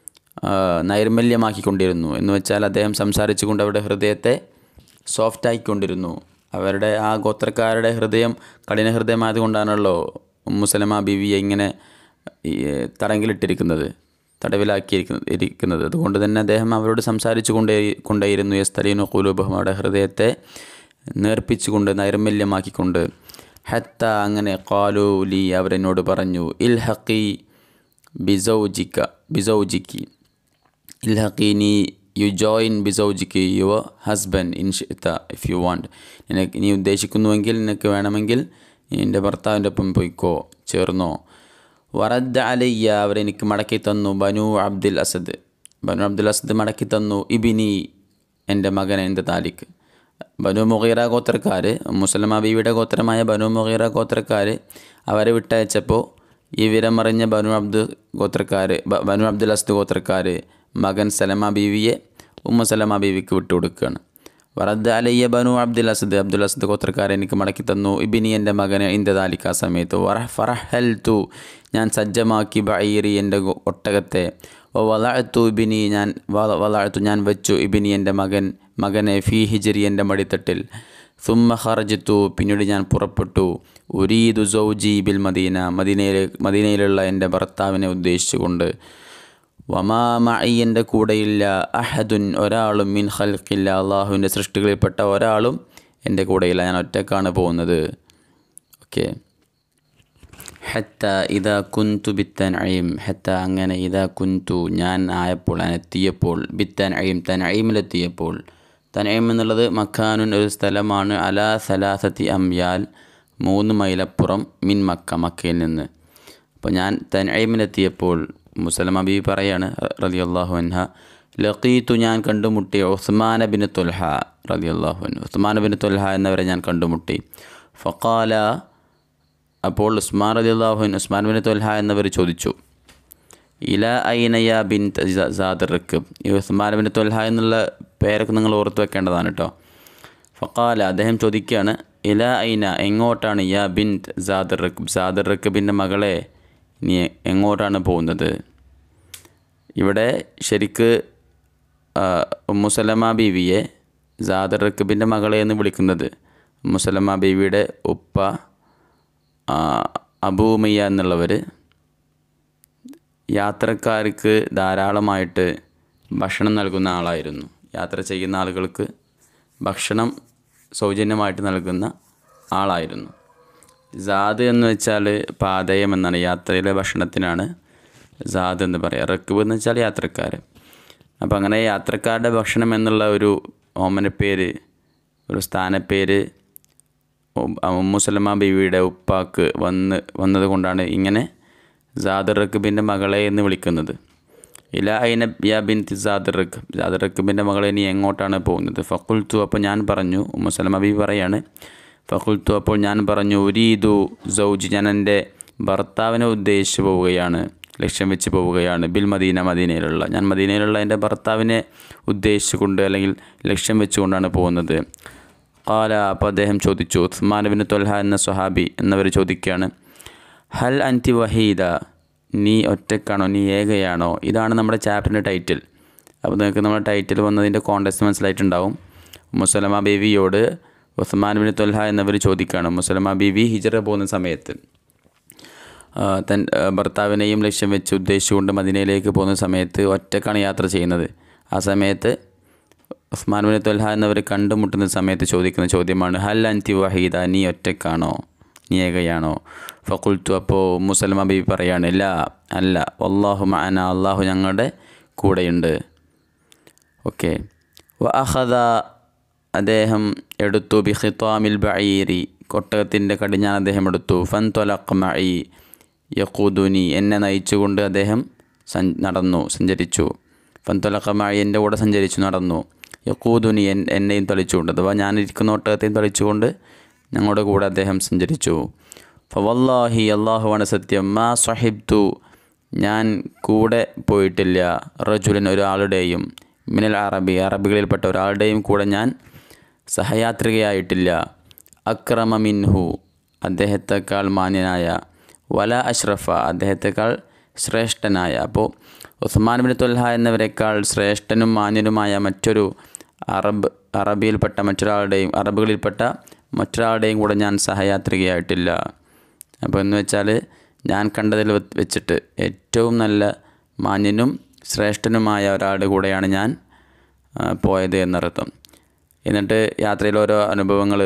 നൈർമല്യമാക്കിക്കൊണ്ടിരുന്നു എന്ന് വെച്ചാൽ അദ്ദേഹം സംസാരിച്ചുകൊണ്ട് അവരുടെ ഹൃദയത്തെ സോഫ്റ്റായിക്കൊണ്ടിരുന്നു അവരുടെ ആ ഗോത്രക്കാരുടെ ഹൃദയം കഠിന ഹൃദയമായതുകൊണ്ടാണല്ലോ മുസലമ ബിവിയെ ഇങ്ങനെ തടങ്കിലിട്ടിരിക്കുന്നത് തടവിലാക്കിയിരിക്കുന്നത് ഇരിക്കുന്നത് അതുകൊണ്ട് തന്നെ അദ്ദേഹം അവരോട് സംസാരിച്ചു കൊണ്ടേ കൊണ്ടേയിരുന്നു എസ്തലീനു കുലൂബഹം അവരുടെ ഹൃദയത്തെ നേർപ്പിച്ചുകൊണ്ട് നൈർമല്യമാക്കിക്കൊണ്ട് ഹത്ത അങ്ങനെ കാലൂലി അവരെന്നോട് പറഞ്ഞു ഇൽ ഹക്കി ബിസൗജിക്ക ബിസൗജിക്കി ഇൽ ഹക്കി നീ യു ജോയിൻ ബിസൗജിക്ക് യുവർ ഹസ്ബൻഡ് ഇൻ ഷിത്ത ഇഫ് യു വാണ്ട് നിനക്ക് നീ ഉദ്ദേശിക്കുന്നുവെങ്കിൽ നിനക്ക് വേണമെങ്കിൽ നിൻ്റെ ഭർത്താവിൻ്റെ ഒപ്പം പോയിക്കോ ചേർന്നോ വറദ് അലയ്യ അവരെനിക്ക് മടക്കി തന്നു ബനു അബ്ദുൽ അസദ് ബനു അബ്ദുൽ അസദ് മടക്കി തന്നു ഇബിനി എൻ്റെ മകൻ എൻ്റെ താലിക്ക് ബനു മുഗീറ ഗോത്രക്കാർ മുസലമ ബീവിയുടെ ഗോത്രമായ ബനു മുഗീറ ഗോത്രക്കാർ അവരെ വിട്ടയച്ചപ്പോൾ ഈ വിരമറിഞ്ഞ ബനു അബ്ദു ഗോത്രക്കാർ ബനു അബ്ദുൽ അസദ് ഗോത്രക്കാർ മകൻ സലമ ബീവിയെ ഉമ്മ സലമ ബീവിക്ക് വിട്ടുകൊടുക്കുകയാണ് വറദ് അലയ്യ ബനു അബ്ദുൽ അസദ് അബ്ദുൽ അസദ് ഗോത്രക്കാരെ എനിക്ക് മടക്കി തന്നു ഇബിനി എൻ്റെ മകന് ഇന്ത താലിക്ക ആ സമയത്ത് വറഹ് ഫറഹൽ തു ഞാൻ സജ്ജമാക്കി ബൈറി എൻ്റെ ഒട്ടകത്തെ ഓ വളർത്തു ഇബിനി ഞാൻ വളർത്തു ഞാൻ വെച്ചു ഇബിനി എൻ്റെ മകൻ മകനെ ഫി ഹിജരി എൻ്റെ മടിത്തട്ടിൽ സുമ്മ ഹർജിത്തു പിന്നീട് ഞാൻ പുറപ്പെട്ടു ഉരീദു സൗജി ബിൽ മദീന മദീനയിലെ മദീനയിലുള്ള എൻ്റെ ഭർത്താവിനെ ഉദ്ദേശിച്ചുകൊണ്ട് വമാമി എൻ്റെ കൂടെയില്ല അഹദുൻ ഒരാളും മിൻ ഖൽക്കില്ല അള്ളാഹുവിൻ്റെ സൃഷ്ടികളിൽപ്പെട്ട ഒരാളും എൻ്റെ കൂടെയില്ല ഞാൻ ഒറ്റക്കാണ് പോകുന്നത് ഓക്കെ ഹത്ത ഇതാ കുന്തു ബിത്തൻ അയിം ഹത്ത അങ്ങനെ ഇതാ കുന്തു ഞാൻ ആയപ്പോൾ ഞാൻ എത്തിയപ്പോൾ ബിത്തൻ അയിം തൻ അയിമിലെത്തിയപ്പോൾ തനയം എന്നുള്ളത് മക്കാനുൻ ഒരു സ്ഥലമാണ് അല സലാസത്തി അംയാൽ മൂന്ന് മൈലപ്പുറം മിൻ മക്ക മക്കയിൽ നിന്ന് അപ്പോൾ ഞാൻ തനയിമിലെത്തിയപ്പോൾ മുസലമ ബി പറയാണ് റതി അള്ളാഹു അൻഹ ലഖീത്തു ഞാൻ കണ്ടുമുട്ടി ഉസ്മാന ബിൻ തുൽഹ റതി അള്ളാഹു അൻ ഉസ്മാൻ ബിൻ തുൽഹ എന്നവരെ ഞാൻ കണ്ടുമുട്ടി ഫക്കാല അപ്പോൾ ഉസ്മാൻ റതി അള്ളാഹുൻ ഉസ്മാൻ ബിൻ തുൽഹ എന്നവർ ചോദിച്ചു ഇല ഐനയ ബിൻ സാദർക്ക് ഈ ഉസ്മാൻ ബിൻ തുൽഹ എന്നുള്ള പേരൊക്കെ നിങ്ങൾ ഓർത്ത് വെക്കേണ്ടതാണ് കേട്ടോ ഫക്കാല അദ്ദേഹം ചോദിക്കുകയാണ് ഇല ഐന എങ്ങോട്ടാണ് യാ ബിൻ സാദർ സാദർ റക്കബിൻ്റെ മകളെ നീ എങ്ങോട്ടാണ് പോകുന്നത് ഇവിടെ ശരിക്ക് മുസലമ ബീവിയെ സാദർ റക്കബിൻ്റെ മകളെ എന്ന് വിളിക്കുന്നത് മുസലമ ബീവിയുടെ ഉപ്പ അബൂമയ്യ എന്നുള്ളവർ യാത്രക്കാർക്ക് ധാരാളമായിട്ട് ഭക്ഷണം നൽകുന്ന ആളായിരുന്നു യാത്ര ചെയ്യുന്ന ആളുകൾക്ക് ഭക്ഷണം സൗജന്യമായിട്ട് നൽകുന്ന ആളായിരുന്നു സാദ് എന്ന് വെച്ചാൽ പാതയം എന്നാണ് യാത്രയിലെ ഭക്ഷണത്തിനാണ് സാദ് എന്ന് പറയുക റക്ബ് എന്ന് വെച്ചാൽ യാത്രക്കാർ അപ്പോൾ അങ്ങനെ യാത്രക്കാരുടെ ഭക്ഷണം എന്നുള്ള ഒരു ഓമനപ്പേര് ഒരു സ്ഥാനപ്പേര് മുസലമ ബീവിയുടെ ഉപ്പാക്ക് വന്ന് വന്നത് കൊണ്ടാണ് ഇങ്ങനെ സാദർ റക്ബിൻ്റെ മകളെ എന്ന് വിളിക്കുന്നത് ഇല ഐന യാ ബിൻ സാദർ റക്ക് സാദർ റക്ബിൻ്റെ മകളെ ഇനി എങ്ങോട്ടാണ് പോകുന്നത് ഫക്കുൽത്തു അപ്പോൾ ഞാൻ പറഞ്ഞു മുസലമ ബീവി പറയാണ് ഫക്കുൽത്തു അപ്പോൾ ഞാൻ പറഞ്ഞു ഉരീദു സൗജ് ഞാൻ എൻ്റെ ഭർത്താവിനെ ഉദ്ദേശിച്ച് പോവുകയാണ് ലക്ഷ്യം വെച്ച് പോവുകയാണ് ബിൽ മദീന മദീനയിലുള്ള ഞാൻ മദീനയിലുള്ള എൻ്റെ ഭർത്താവിനെ ഉദ്ദേശിച്ചുകൊണ്ട് അല്ലെങ്കിൽ ലക്ഷ്യം വെച്ചുകൊണ്ടാണ് പോകുന്നത് കാല അപ്പോൾ അദ്ദേഹം ചോദിച്ചു ഉസ്മാൻ ബിൻ തൊൽഹ എന്ന സ്വഹാബി എന്നവർ ചോദിക്കുകയാണ് ഹൽ അൻതി വഹീദ നീ ഒറ്റക്കാണോ നീ ഏകയാണോ ഇതാണ് നമ്മുടെ ചാപ്റ്ററിൻ്റെ ടൈറ്റിൽ അപ്പോൾ നിങ്ങൾക്ക് നമ്മുടെ ടൈറ്റിൽ വന്നതിൻ്റെ കോണ്ടസ്റ്റ് മനസ്സിലായിട്ടുണ്ടാവും മുസലമ ബീവിയോട് ഉസ്മാൻ ബിൻ തൊൽഹ എന്നവർ ചോദിക്കുകയാണ് മുസലമ ബീവി ഹിജറ പോകുന്ന സമയത്ത് തൻ ഭർത്താവിനെയും ലക്ഷ്യം വെച്ച് ഉദ്ദേശിച്ചുകൊണ്ട് മദീനയിലേക്ക് പോകുന്ന സമയത്ത് ഒറ്റക്കാണ് യാത്ര ചെയ്യുന്നത് ആ സമയത്ത് ഉസ്മാൻ ബിൻ തൊൽഹ എന്നവർ കണ്ടുമുട്ടുന്ന സമയത്ത് ചോദിക്കുന്ന ചോദ്യമാണ് ഹൽ അൻതി വഹീദ നീ ഒറ്റക്കാണോ നീ ഏകയാണോ ഫക്കുൽത്തു അപ്പോൾ മുസൽമ ബീബി പറയാണ് ഇല്ല അല്ല അള്ളാഹു മഅന അള്ളാഹു ഞങ്ങളുടെ കൂടെയുണ്ട് ഓക്കെ വ അഹദ അദ്ദേഹം എടുത്തു ബി ഖിത്താമിൽ ബഈരി കൊട്ടകത്തിൻ്റെ കടിഞ്ഞാൻ അദ്ദേഹം എടുത്തു ഫൻ തൊലഖ് മഈ യഖൂദുനി എന്നെ നയിച്ചുകൊണ്ട് അദ്ദേഹം സൻ നടന്നു സഞ്ചരിച്ചു ഫൻ തൊലഖ് മഈ എൻ്റെ കൂടെ സഞ്ചരിച്ചു നടന്നു യഖൂദുനി എൻ എന്നെയും തളിച്ചുകൊണ്ട് അഥവാ ഞാനിരിക്കുന്ന ഒട്ടകത്തെയും തളിച്ചുകൊണ്ട് ഞങ്ങളുടെ കൂടെ അദ്ദേഹം സഞ്ചരിച്ചു ഫവല്ലാഹി അള്ളാഹുവാണ് സത്യം മാ സഹിബ്തു ഞാൻ കൂടെ പോയിട്ടില്ല റജുലൻ ഒരാളുടെയും മിനൽ അറബി അറബികളിൽപ്പെട്ട ഒരാളുടെയും കൂടെ ഞാൻ സഹയാത്രികയായിട്ടില്ല അക്രമ മിൻഹു അദ്ദേഹത്തെക്കാൾ മാന്യനായ വല അഷ്റഫ അദ്ദേഹത്തെക്കാൾ ശ്രേഷ്ഠനായ അപ്പോൾ ഉസ്മാൻ ബിൻ തൊൽഹ എന്നിവരെക്കാൾ ശ്രേഷ്ഠനും മാന്യനുമായ മറ്റൊരു അറബ് അറബിയിൽപ്പെട്ട മറ്റൊരാളുടെയും അറബുകളിൽപ്പെട്ട മറ്റൊരാളുടെയും കൂടെ ഞാൻ സഹയാത്രികയായിട്ടില്ല അപ്പോൾ എന്ന് വെച്ചാൽ ഞാൻ കണ്ടതിൽ വെച്ചിട്ട് ഏറ്റവും നല്ല മാന്യനും ശ്രേഷ്ഠനുമായ ഒരാളുടെ കൂടെയാണ് ഞാൻ പോയത് എന്നർത്ഥം എന്നിട്ട് യാത്രയിൽ ഓരോ അനുഭവങ്ങൾ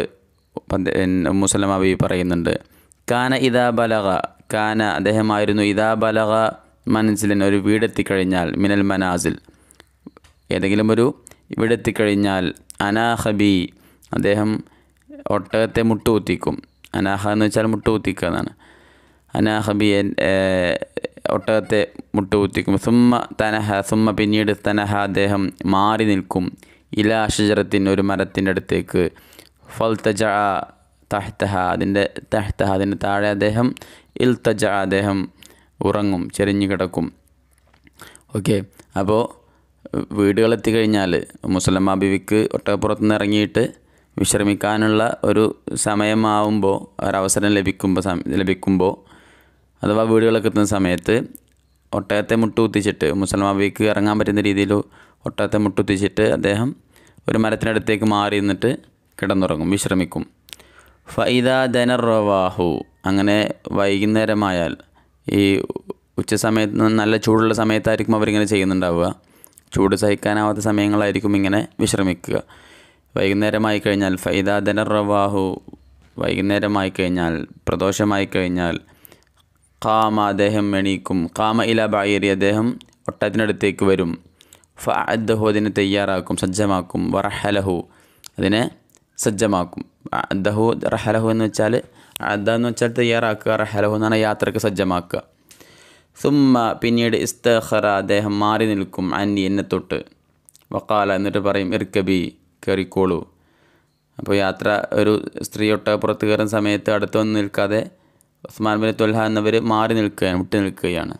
മുസലം അബി പറയുന്നുണ്ട് കാന ഇതാ ബലക കാന അദ്ദേഹമായിരുന്നു ഇതാ ബലക മനസ്സിലിൻ ഒരു വീടെത്തിക്കഴിഞ്ഞാൽ മിനൽ മനാസിൽ ഏതെങ്കിലും ഒരു വീടെത്തിക്കഴിഞ്ഞാൽ അനാഹബി അദ്ദേഹം ഒട്ടകത്തെ മുട്ടുകുത്തിക്കും അനാഹ എന്ന് വെച്ചാൽ മുട്ടുകുത്തിക്കുക എന്നാണ് അനാഹബി ഒട്ടകത്തെ മുട്ടുകുത്തിക്കും സുമ്മ തനഹ സുമ്മ പിന്നീട് തനഹ അദ്ദേഹം മാറി നിൽക്കും ഇലാ ഷജറത്തിൻ ഒരു മരത്തിൻ്റെ അടുത്തേക്ക് ഫൽത്തജ തഹ്തഹ അതിൻ്റെ തഹ്തഹ അതിൻ്റെ താഴെ അദ്ദേഹം ഇൽത്തജ അദ്ദേഹം ഉറങ്ങും ചെരിഞ്ഞു കിടക്കും ഓക്കെ അപ്പോൾ വീടുകളെത്തി കഴിഞ്ഞാൽ മുസലമ്മ ബിവിക്ക് ഒട്ടകപ്പുറത്ത് നിന്ന് ഇറങ്ങിയിട്ട് വിശ്രമിക്കാനുള്ള ഒരു സമയമാവുമ്പോൾ ഒരവസരം ലഭിക്കുമ്പോൾ ലഭിക്കുമ്പോൾ അഥവാ വീടുകളൊക്കെ എത്തുന്ന സമയത്ത് ഒട്ടകത്തെ മുട്ടുകുത്തിച്ചിട്ട് മുസൽമാബിക്ക് ഇറങ്ങാൻ പറ്റുന്ന രീതിയിൽ ഒട്ടകത്തെ മുട്ടുകുത്തിച്ചിട്ട് അദ്ദേഹം ഒരു മരത്തിനടുത്തേക്ക് മാറി നിന്നിട്ട് കിടന്നുറങ്ങും വിശ്രമിക്കും ഫൈദ ദനർ റവാഹു അങ്ങനെ വൈകുന്നേരമായാൽ ഈ ഉച്ച സമയത്ത് നല്ല ചൂടുള്ള സമയത്തായിരിക്കും അവരിങ്ങനെ ചെയ്യുന്നുണ്ടാവുക ചൂട് സഹിക്കാനാവാത്ത സമയങ്ങളായിരിക്കും ഇങ്ങനെ വിശ്രമിക്കുക വൈകുന്നേരമായി കഴിഞ്ഞാൽ ഫൈദ ദനർ റവാഹു വൈകുന്നേരമായി കഴിഞ്ഞാൽ പ്രദോഷമായി കഴിഞ്ഞാൽ കാമ അദ്ദേഹം എണീക്കും കാമ ഇല ബായരി അദ്ദേഹം ഒട്ടത്തിനടുത്തേക്ക് വരും ഫ അദ്ദഹു അതിനെ തയ്യാറാക്കും സജ്ജമാക്കും വറഹലഹു അതിനെ സജ്ജമാക്കും അദ്ദഹു റഹലഹു എന്ന് വെച്ചാൽ അദ്ദ എന്ന് വെച്ചാൽ തയ്യാറാക്കുക റഹലഹു എന്നാണ് യാത്രക്ക് സജ്ജമാക്കുക സുമ്മ പിന്നീട് ഇസ്തഖറ അദ്ദേഹം മാറി നിൽക്കും അന്നി എന്നെ തൊട്ട് വക്കാല എന്നിട്ട് പറയും ഇർക്കബി കയറിക്കോളൂ അപ്പോൾ യാത്ര ഒരു സ്ത്രീ ഒട്ടകപ്പുറത്ത് കയറുന്ന സമയത്ത് അടുത്ത് വന്ന് നിൽക്കാതെ ഉസ്മാൻ ബിൻ തൊൽഹ എന്നവർ മാറി നിൽക്കുകയാണ് വിട്ടു നിൽക്കുകയാണ്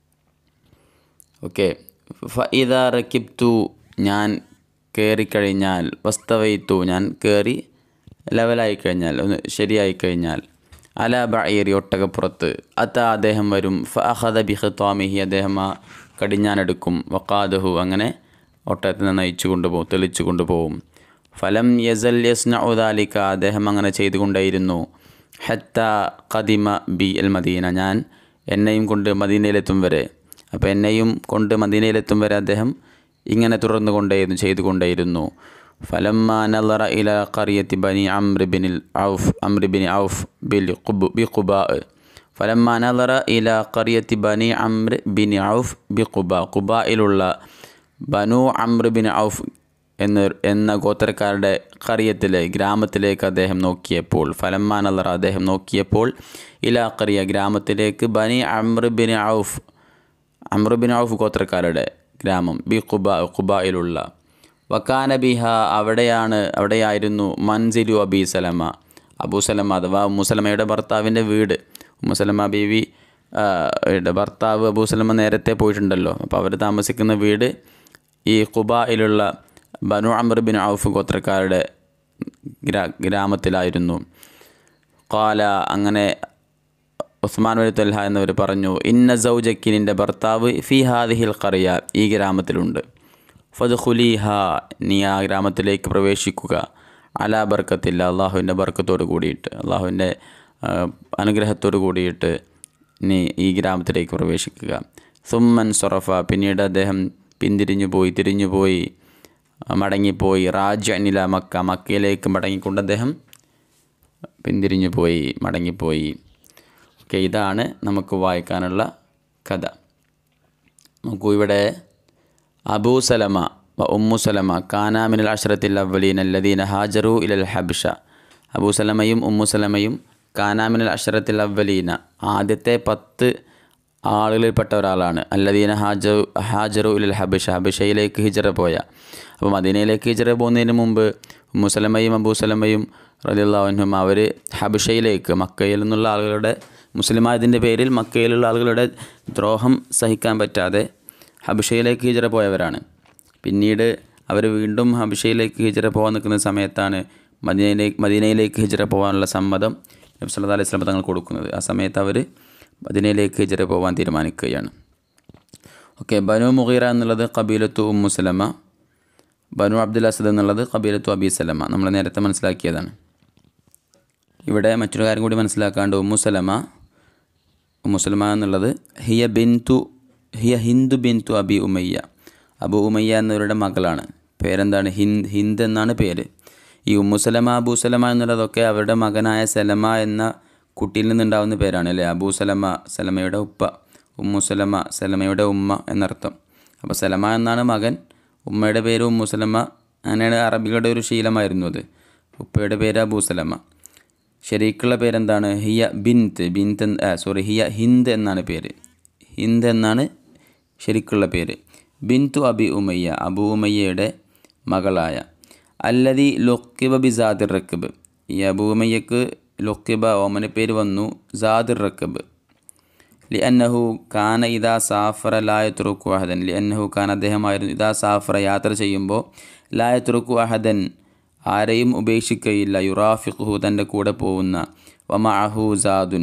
ഓക്കെ ഫഇദ റക്കിബ്തു ഞാൻ കയറിക്കഴിഞ്ഞാൽ വസ്തവയിത്തു ഞാൻ കയറി ലെവലായി കഴിഞ്ഞാൽ ഒന്ന് ശരിയായി കഴിഞ്ഞാൽ അല ബഅീരി ഒട്ടകപ്പുറത്ത് അത്ത അദ്ദേഹം വരും ഫ അഹദ ബി ഖിത്താമിഹി അദ്ദേഹം ആ കടിഞ്ഞാനെടുക്കും വക്കാദഹു അങ്ങനെ ഒട്ടകത്തിനെ നയിച്ചു കൊണ്ടുപോകും തെളിച്ചു കൊണ്ടുപോകും ഫലം യസൽ യസ്ന ഉദാലിക്ക അദ്ദേഹം അങ്ങനെ ചെയ്തുകൊണ്ടേയിരുന്നു ഹത്ത ഖദിമ ബി അൽ മദീന ഞാൻ എന്നെയും കൊണ്ട് മദീനയിലെത്തും വരെ അപ്പോൾ എന്നെയും കൊണ്ട് മദീനയിലെത്തും വരെ അദ്ദേഹം ഇങ്ങനെ തുടർന്നു കൊണ്ടേയിരുന്നു ചെയ്തുകൊണ്ടേയിരുന്നു ഫലമ്മ നലറ ഇല ഖറിയത്തി ബനി അമ്ര ബിനിൽ ഔഫ് അമ്ര ബിൻ ഔഫ് ബിൽ ഖുബ് ബി ഖുബാ ഫലമ്മ നലറ ഇല ഖറിയത്തി ബനി അമ്ര ബിൻ ഔഫ് ബി ഖുബ ഖുബായിലുള്ള ബനു അമ്ര ബിൻ ഔഫ് എന്ന എന്ന ഗോത്രക്കാരുടെ കറിയത്തിലെ ഗ്രാമത്തിലേക്ക് അദ്ദേഹം നോക്കിയപ്പോൾ ഫലമ്മ നലറ അദ്ദേഹം നോക്കിയപ്പോൾ ഇല കറിയ ഗ്രാമത്തിലേക്ക് ബനി അമ്ര ബിൻ ഔഫ് അമ്ര ബിൻ ഔഫ് ഗോത്രക്കാരുടെ ഗ്രാമം ബി ഖുബ ഖുബായിലുള്ള വക്കാന ബിഹ അവിടെയാണ് അവിടെയായിരുന്നു മൻസിലു അബി സലമ അബൂ സലമ അഥവാ ഉമ്മുസലമയുടെ ഭർത്താവിൻ്റെ വീട് ഉമ്മുസലമ ബീവി ആ, യുടെ ഭർത്താവ് അബൂ സലമ നേരത്തെ പോയിട്ടുണ്ടല്ലോ അപ്പോൾ അവർ താമസിക്കുന്ന വീട് ഈ ഖുബായിലുള്ള ബനു അമർ ബിൻ ഔഫ് ഗോത്രക്കാരുടെ ഗ്രാ ഗ്രാമത്തിലായിരുന്നു കാല അങ്ങനെ ഉസ്മാൻ വലി തൊൽഹ എന്നവർ പറഞ്ഞു ഇന്ന സൗജക്കി നിൻ്റെ ഭർത്താവ് ഫി ഹാദിഹിൽ ഖറിയ ഈ ഗ്രാമത്തിലുണ്ട് ഫത് ഖുലീഹ നീ ആ ഗ്രാമത്തിലേക്ക് പ്രവേശിക്കുക അലാ ബർക്കത്തില്ല അള്ളാഹുവിൻ്റെ ബർക്കത്തോട് കൂടിയിട്ട് അള്ളാഹുവിൻ്റെ അനുഗ്രഹത്തോട് കൂടിയിട്ട് നീ ഈ ഗ്രാമത്തിലേക്ക് പ്രവേശിക്കുക സുമ്മൻ സൊറഫ പിന്നീട് അദ്ദേഹം പിന്തിരിഞ്ഞു പോയി തിരിഞ്ഞു പോയി മടങ്ങിപ്പോയി റാജ് അനില മക്ക മക്കയിലേക്ക് മടങ്ങിക്കൊണ്ട് അദ്ദേഹം പിന്തിരിഞ്ഞു പോയി മടങ്ങിപ്പോയി ഓക്കെ ഇതാണ് നമുക്ക് വായിക്കാനുള്ള കഥ നോക്കൂ ഇവിടെ അബൂ സലമ വ ഉമ്മു സലമ കാനാമിനൽ അഷറത്തിൽ അവലീൻ അല്ലദീന ഹാജറു ഇലൽ ഹബ്ഷ അബൂ സലമയും ഉമ്മു സലമയും കാനാമിനൽ അഷറത്തിൽ അവലീന ആദ്യത്തെ പത്ത് ആളുകളിൽപ്പെട്ട ഒരാളാണ് അല്ലദീന ഹാജറു ഹാജറു ഇലൽ ഹബിഷ ഹബിഷയിലേക്ക് ഹിജറ പോയ അപ്പോൾ മദീനയിലേക്ക് ഹിജറ പോകുന്നതിന് മുമ്പ് മുസലമയും അബൂ സലമയും റലിള്ളാഹുനും അവർ ഹബിഷയിലേക്ക് മക്കയിൽ നിന്നുള്ള ആളുകളുടെ മുസ്ലിമായതിൻ്റെ പേരിൽ മക്കയിലുള്ള ആളുകളുടെ ദ്രോഹം സഹിക്കാൻ പറ്റാതെ ഹബിഷയിലേക്ക് ഹിജറ പോയവരാണ് പിന്നീട് അവർ വീണ്ടും ഹബിഷയിലേക്ക് ഹിജറ പോകാൻ നിൽക്കുന്ന സമയത്താണ് മദീനയിലേക്ക് മദീനയിലേക്ക് ഹിജറ പോകാനുള്ള സമ്മതം നബി സല്ലല്ലാഹു അലൈഹി വസല്ലം തങ്ങൾ കൊടുക്കുന്നത് ആ സമയത്ത് അവർ മദീനയിലേക്ക് ഹിജറ പോകാൻ തീരുമാനിക്കുകയാണ് ഓക്കെ ബനു മുഗീറ എന്നുള്ളത് കബീലത്തു ഉമ്മു സലമ ബനു അബ്ദുൽ അസദ് എന്നുള്ളത് കബീലത്തു അബി സലമ നമ്മൾ നേരത്തെ മനസ്സിലാക്കിയതാണ് ഇവിടെ മറ്റൊരു കാര്യം കൂടി മനസ്സിലാക്കാണ്ട് ഉമ്മു സലമ ഉമ്മു സലമ എന്നുള്ളത് ഹിയ ബിന്തു ഹിയ ഹിന്ദു ബിന്തു അബി ഉമയ്യ അബു ഉമയ്യ എന്നവരുടെ മകളാണ് പേരെന്താണ് ഹിന്ദ് ഹിന്ദ് എന്നാണ് പേര് ഈ ഉമ്മു സലമ അബൂ സലമ എന്നുള്ളതൊക്കെ അവരുടെ മകനായ സലമ എന്ന കുട്ടിയിൽ നിന്നുണ്ടാവുന്ന പേരാണ് അല്ലേ അബൂ സലമ സലമയുടെ ഉപ്പ ഉമ്മു സലമ സലമയുടെ ഉമ്മ എന്നർത്ഥം അപ്പോൾ സലമ എന്നാണ് മകൻ ഉമ്മയുടെ പേര് ഉമ്മു സലമ അങ്ങനെയാണ് അറബികളുടെ ഒരു ശീലമായിരുന്നു അത് ഉപ്പയുടെ പേര് അബൂ സലമ ശരിക്കുള്ള പേരെന്താണ് ഹിയ ബിന്ത് ബിന്ത് സോറി ഹിയ ഹിന്ദ് എന്നാണ് പേര് ഹിന്ദ് എന്നാണ് ശരിക്കുള്ള പേര് ബിന്തു അബി ഉമയ്യ അബു ഉമയ്യയുടെ മകളായ അല്ലതി ലൊക്കിബ ബി സാദിർ റക്കബ് ഈ അബു ഉമയ്യക്ക് ലൊക്കിബ ഓമന പേര് വന്നു സാദിർ റക്കബ് ലി അന്നഹു കാന ഇദാ സാഫറ ലായത്തുറുക്കു അഹദൻ ലി അന്നഹു കാൻ അദ്ദേഹമായിരുന്നു ഇദാ സാഫറ യാത്ര ചെയ്യുമ്പോൾ ലായത്തുറുക്കു അഹദൻ ആരെയും ഉപേക്ഷിക്കയില്ല യുറാഫിഖുഹു തൻ്റെ കൂടെ പോകുന്ന വമഅഹു സാദുൻ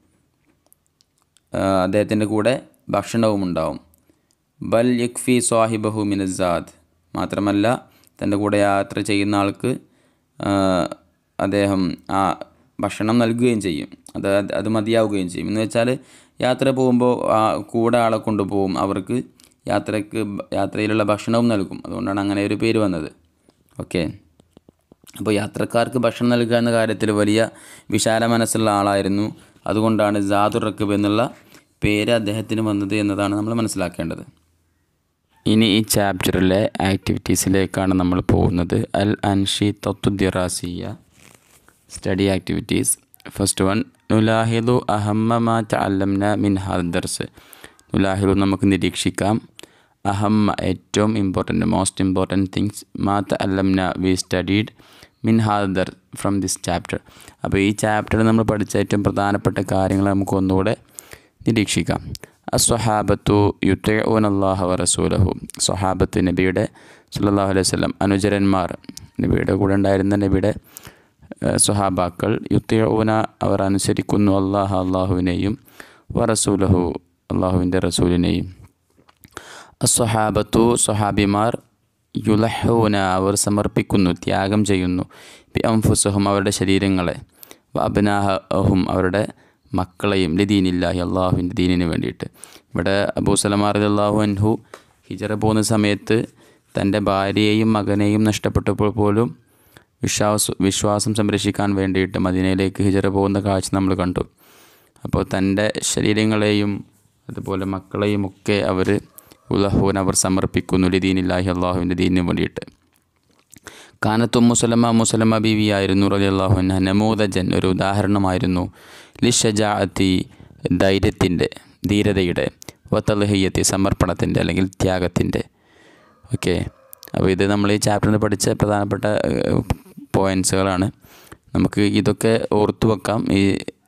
അദ്ദേഹത്തിൻ്റെ കൂടെ ഭക്ഷണവും ഉണ്ടാവും ബൽ യക്ഫി സ്വാഹിബഹു മിനസാദ് മാത്രമല്ല തൻ്റെ കൂടെ യാത്ര ചെയ്യുന്ന ആൾക്ക് ആ, അദ്ദേഹം ആ ഭക്ഷണം നൽകുകയും ചെയ്യും അത് അത് മതിയാവുകയും ചെയ്യും എന്ന് വെച്ചാൽ യാത്ര പോകുമ്പോൾ ആ കൂടെ ആളെ കൊണ്ടുപോകും അവർക്ക് യാത്രയ്ക്ക് ബ- യാത്രയിലുള്ള ഭക്ഷണവും നൽകും അതുകൊണ്ടാണ് അങ്ങനെ ഒരു പേര് വന്നത് ഓക്കെ അപ്പോൾ യാത്രക്കാർക്ക് ഭക്ഷണം നൽകുക എന്ന കാര്യത്തിൽ വലിയ വിശാല മനസ്സുള്ള ആളായിരുന്നു അതുകൊണ്ടാണ് ജാദുർ റക്കബ് എന്നുള്ള പേര് അദ്ദേഹത്തിന് വന്നത് എന്നതാണ് നമ്മൾ മനസ്സിലാക്കേണ്ടത് ഇനി ഈ ചാപ്റ്ററിലെ ആക്ടിവിറ്റീസിലേക്കാണ് നമ്മൾ പോകുന്നത് അൽ അൻഷി തത്തുദ്ദിറാസിയ സ്റ്റഡി ആക്ടിവിറ്റീസ് ഫസ്റ്റ് വൺ നുലാഹിദു അഹമ്മ മാ തഅല്ലംന മിൻ ഹാദ് ദർസ് നുലാഹിദു നമുക്ക് നിരീക്ഷിക്കാം അഹമ്മ ഏറ്റവും ഇമ്പോർട്ടൻറ്റ് മോസ്റ്റ് ഇമ്പോർട്ടൻറ്റ് തിങ്സ് മാ തഅല്ലംന വി സ്റ്റഡീഡ് മിൻ ഹാദ് ദർ ഫ്രം ദിസ് ചാപ്റ്റർ അപ്പോൾ ഈ ചാപ്റ്ററിൽ നമ്മൾ പഠിച്ച ഏറ്റവും പ്രധാനപ്പെട്ട കാര്യങ്ങൾ നമുക്ക് ഒന്നുകൂടെ നിരീക്ഷിക്കാം അസ്വഹാബത്തു യുത്തഊൻ അള്ളാഹ വ റസൂലഹു സ്വഹാബത്ത് നബിയുടെ സല്ലല്ലാഹു അലൈഹി വസല്ലം അനുചരന്മാർ നബിയുടെ കൂടെ ഉണ്ടായിരുന്ന നബിയുടെ ഏഹ്, സ്വഹാബാക്കൾ യുത്തഊന അവർ അനുസരിക്കുന്നു അള്ളാഹ അള്ളാഹുവിനെയും വ റസൂലഹു അള്ളാഹുവിൻ്റെ റസൂലിനെയും അസ്വഹാബത്തു സ്വഹാബിമാർ യുലഹൂന അവർ സമർപ്പിക്കുന്നു ത്യാഗം ചെയ്യുന്നു ബി അംഫുസഹും അവരുടെ ശരീരങ്ങളെ അബനാഹും അവരുടെ മക്കളെയും ലദീനില്ലാഹി അള്ളാഹുവിൻ്റെ ദീനിന് വേണ്ടിയിട്ട് ഇവിടെ അബൂ സലമാ റളിയല്ലാഹു അൻഹു ഹിജറ പോകുന്ന സമയത്ത് തൻ്റെ ഭാര്യയെയും മകനെയും നഷ്ടപ്പെട്ടപ്പോൾ പോലും വിശ്വാസ വിശ്വാസം സംരക്ഷിക്കാൻ വേണ്ടിയിട്ട് മദീനയിലേക്ക് ഹിജറ പോകുന്ന കാഴ്ച നമ്മൾ കണ്ടു അപ്പോൾ തൻ്റെ ശരീരങ്ങളെയും അതുപോലെ മക്കളെയും ഒക്കെ അവർ ഉലഹൂൻ അവർ സമർപ്പിക്കുന്നു ലദീനില്ലാഹി അള്ളാഹുവിൻ്റെ ദീനിന് വേണ്ടിയിട്ട് കാനത്ത് മുസലമ മുസലമ ബീവി ആയിരുന്നു റലി അള്ളാഹു നമൂദജൻ ഒരു ഉദാഹരണമായിരുന്നു ലിഷജാഅത്തി ധൈര്യത്തിൻ്റെ ധീരതയുടെ വത്തലഹിയത്തി സമർപ്പണത്തിൻ്റെ അല്ലെങ്കിൽ ത്യാഗത്തിൻ്റെ ഓക്കെ അപ്പോൾ ഇത് നമ്മൾ ഈ ചാപ്റ്ററിൽ പഠിച്ച പ്രധാനപ്പെട്ട പോയിൻറ്റ്സുകളാണ് നമുക്ക് ഇതൊക്കെ ഓർത്തു വെക്കാം ഈ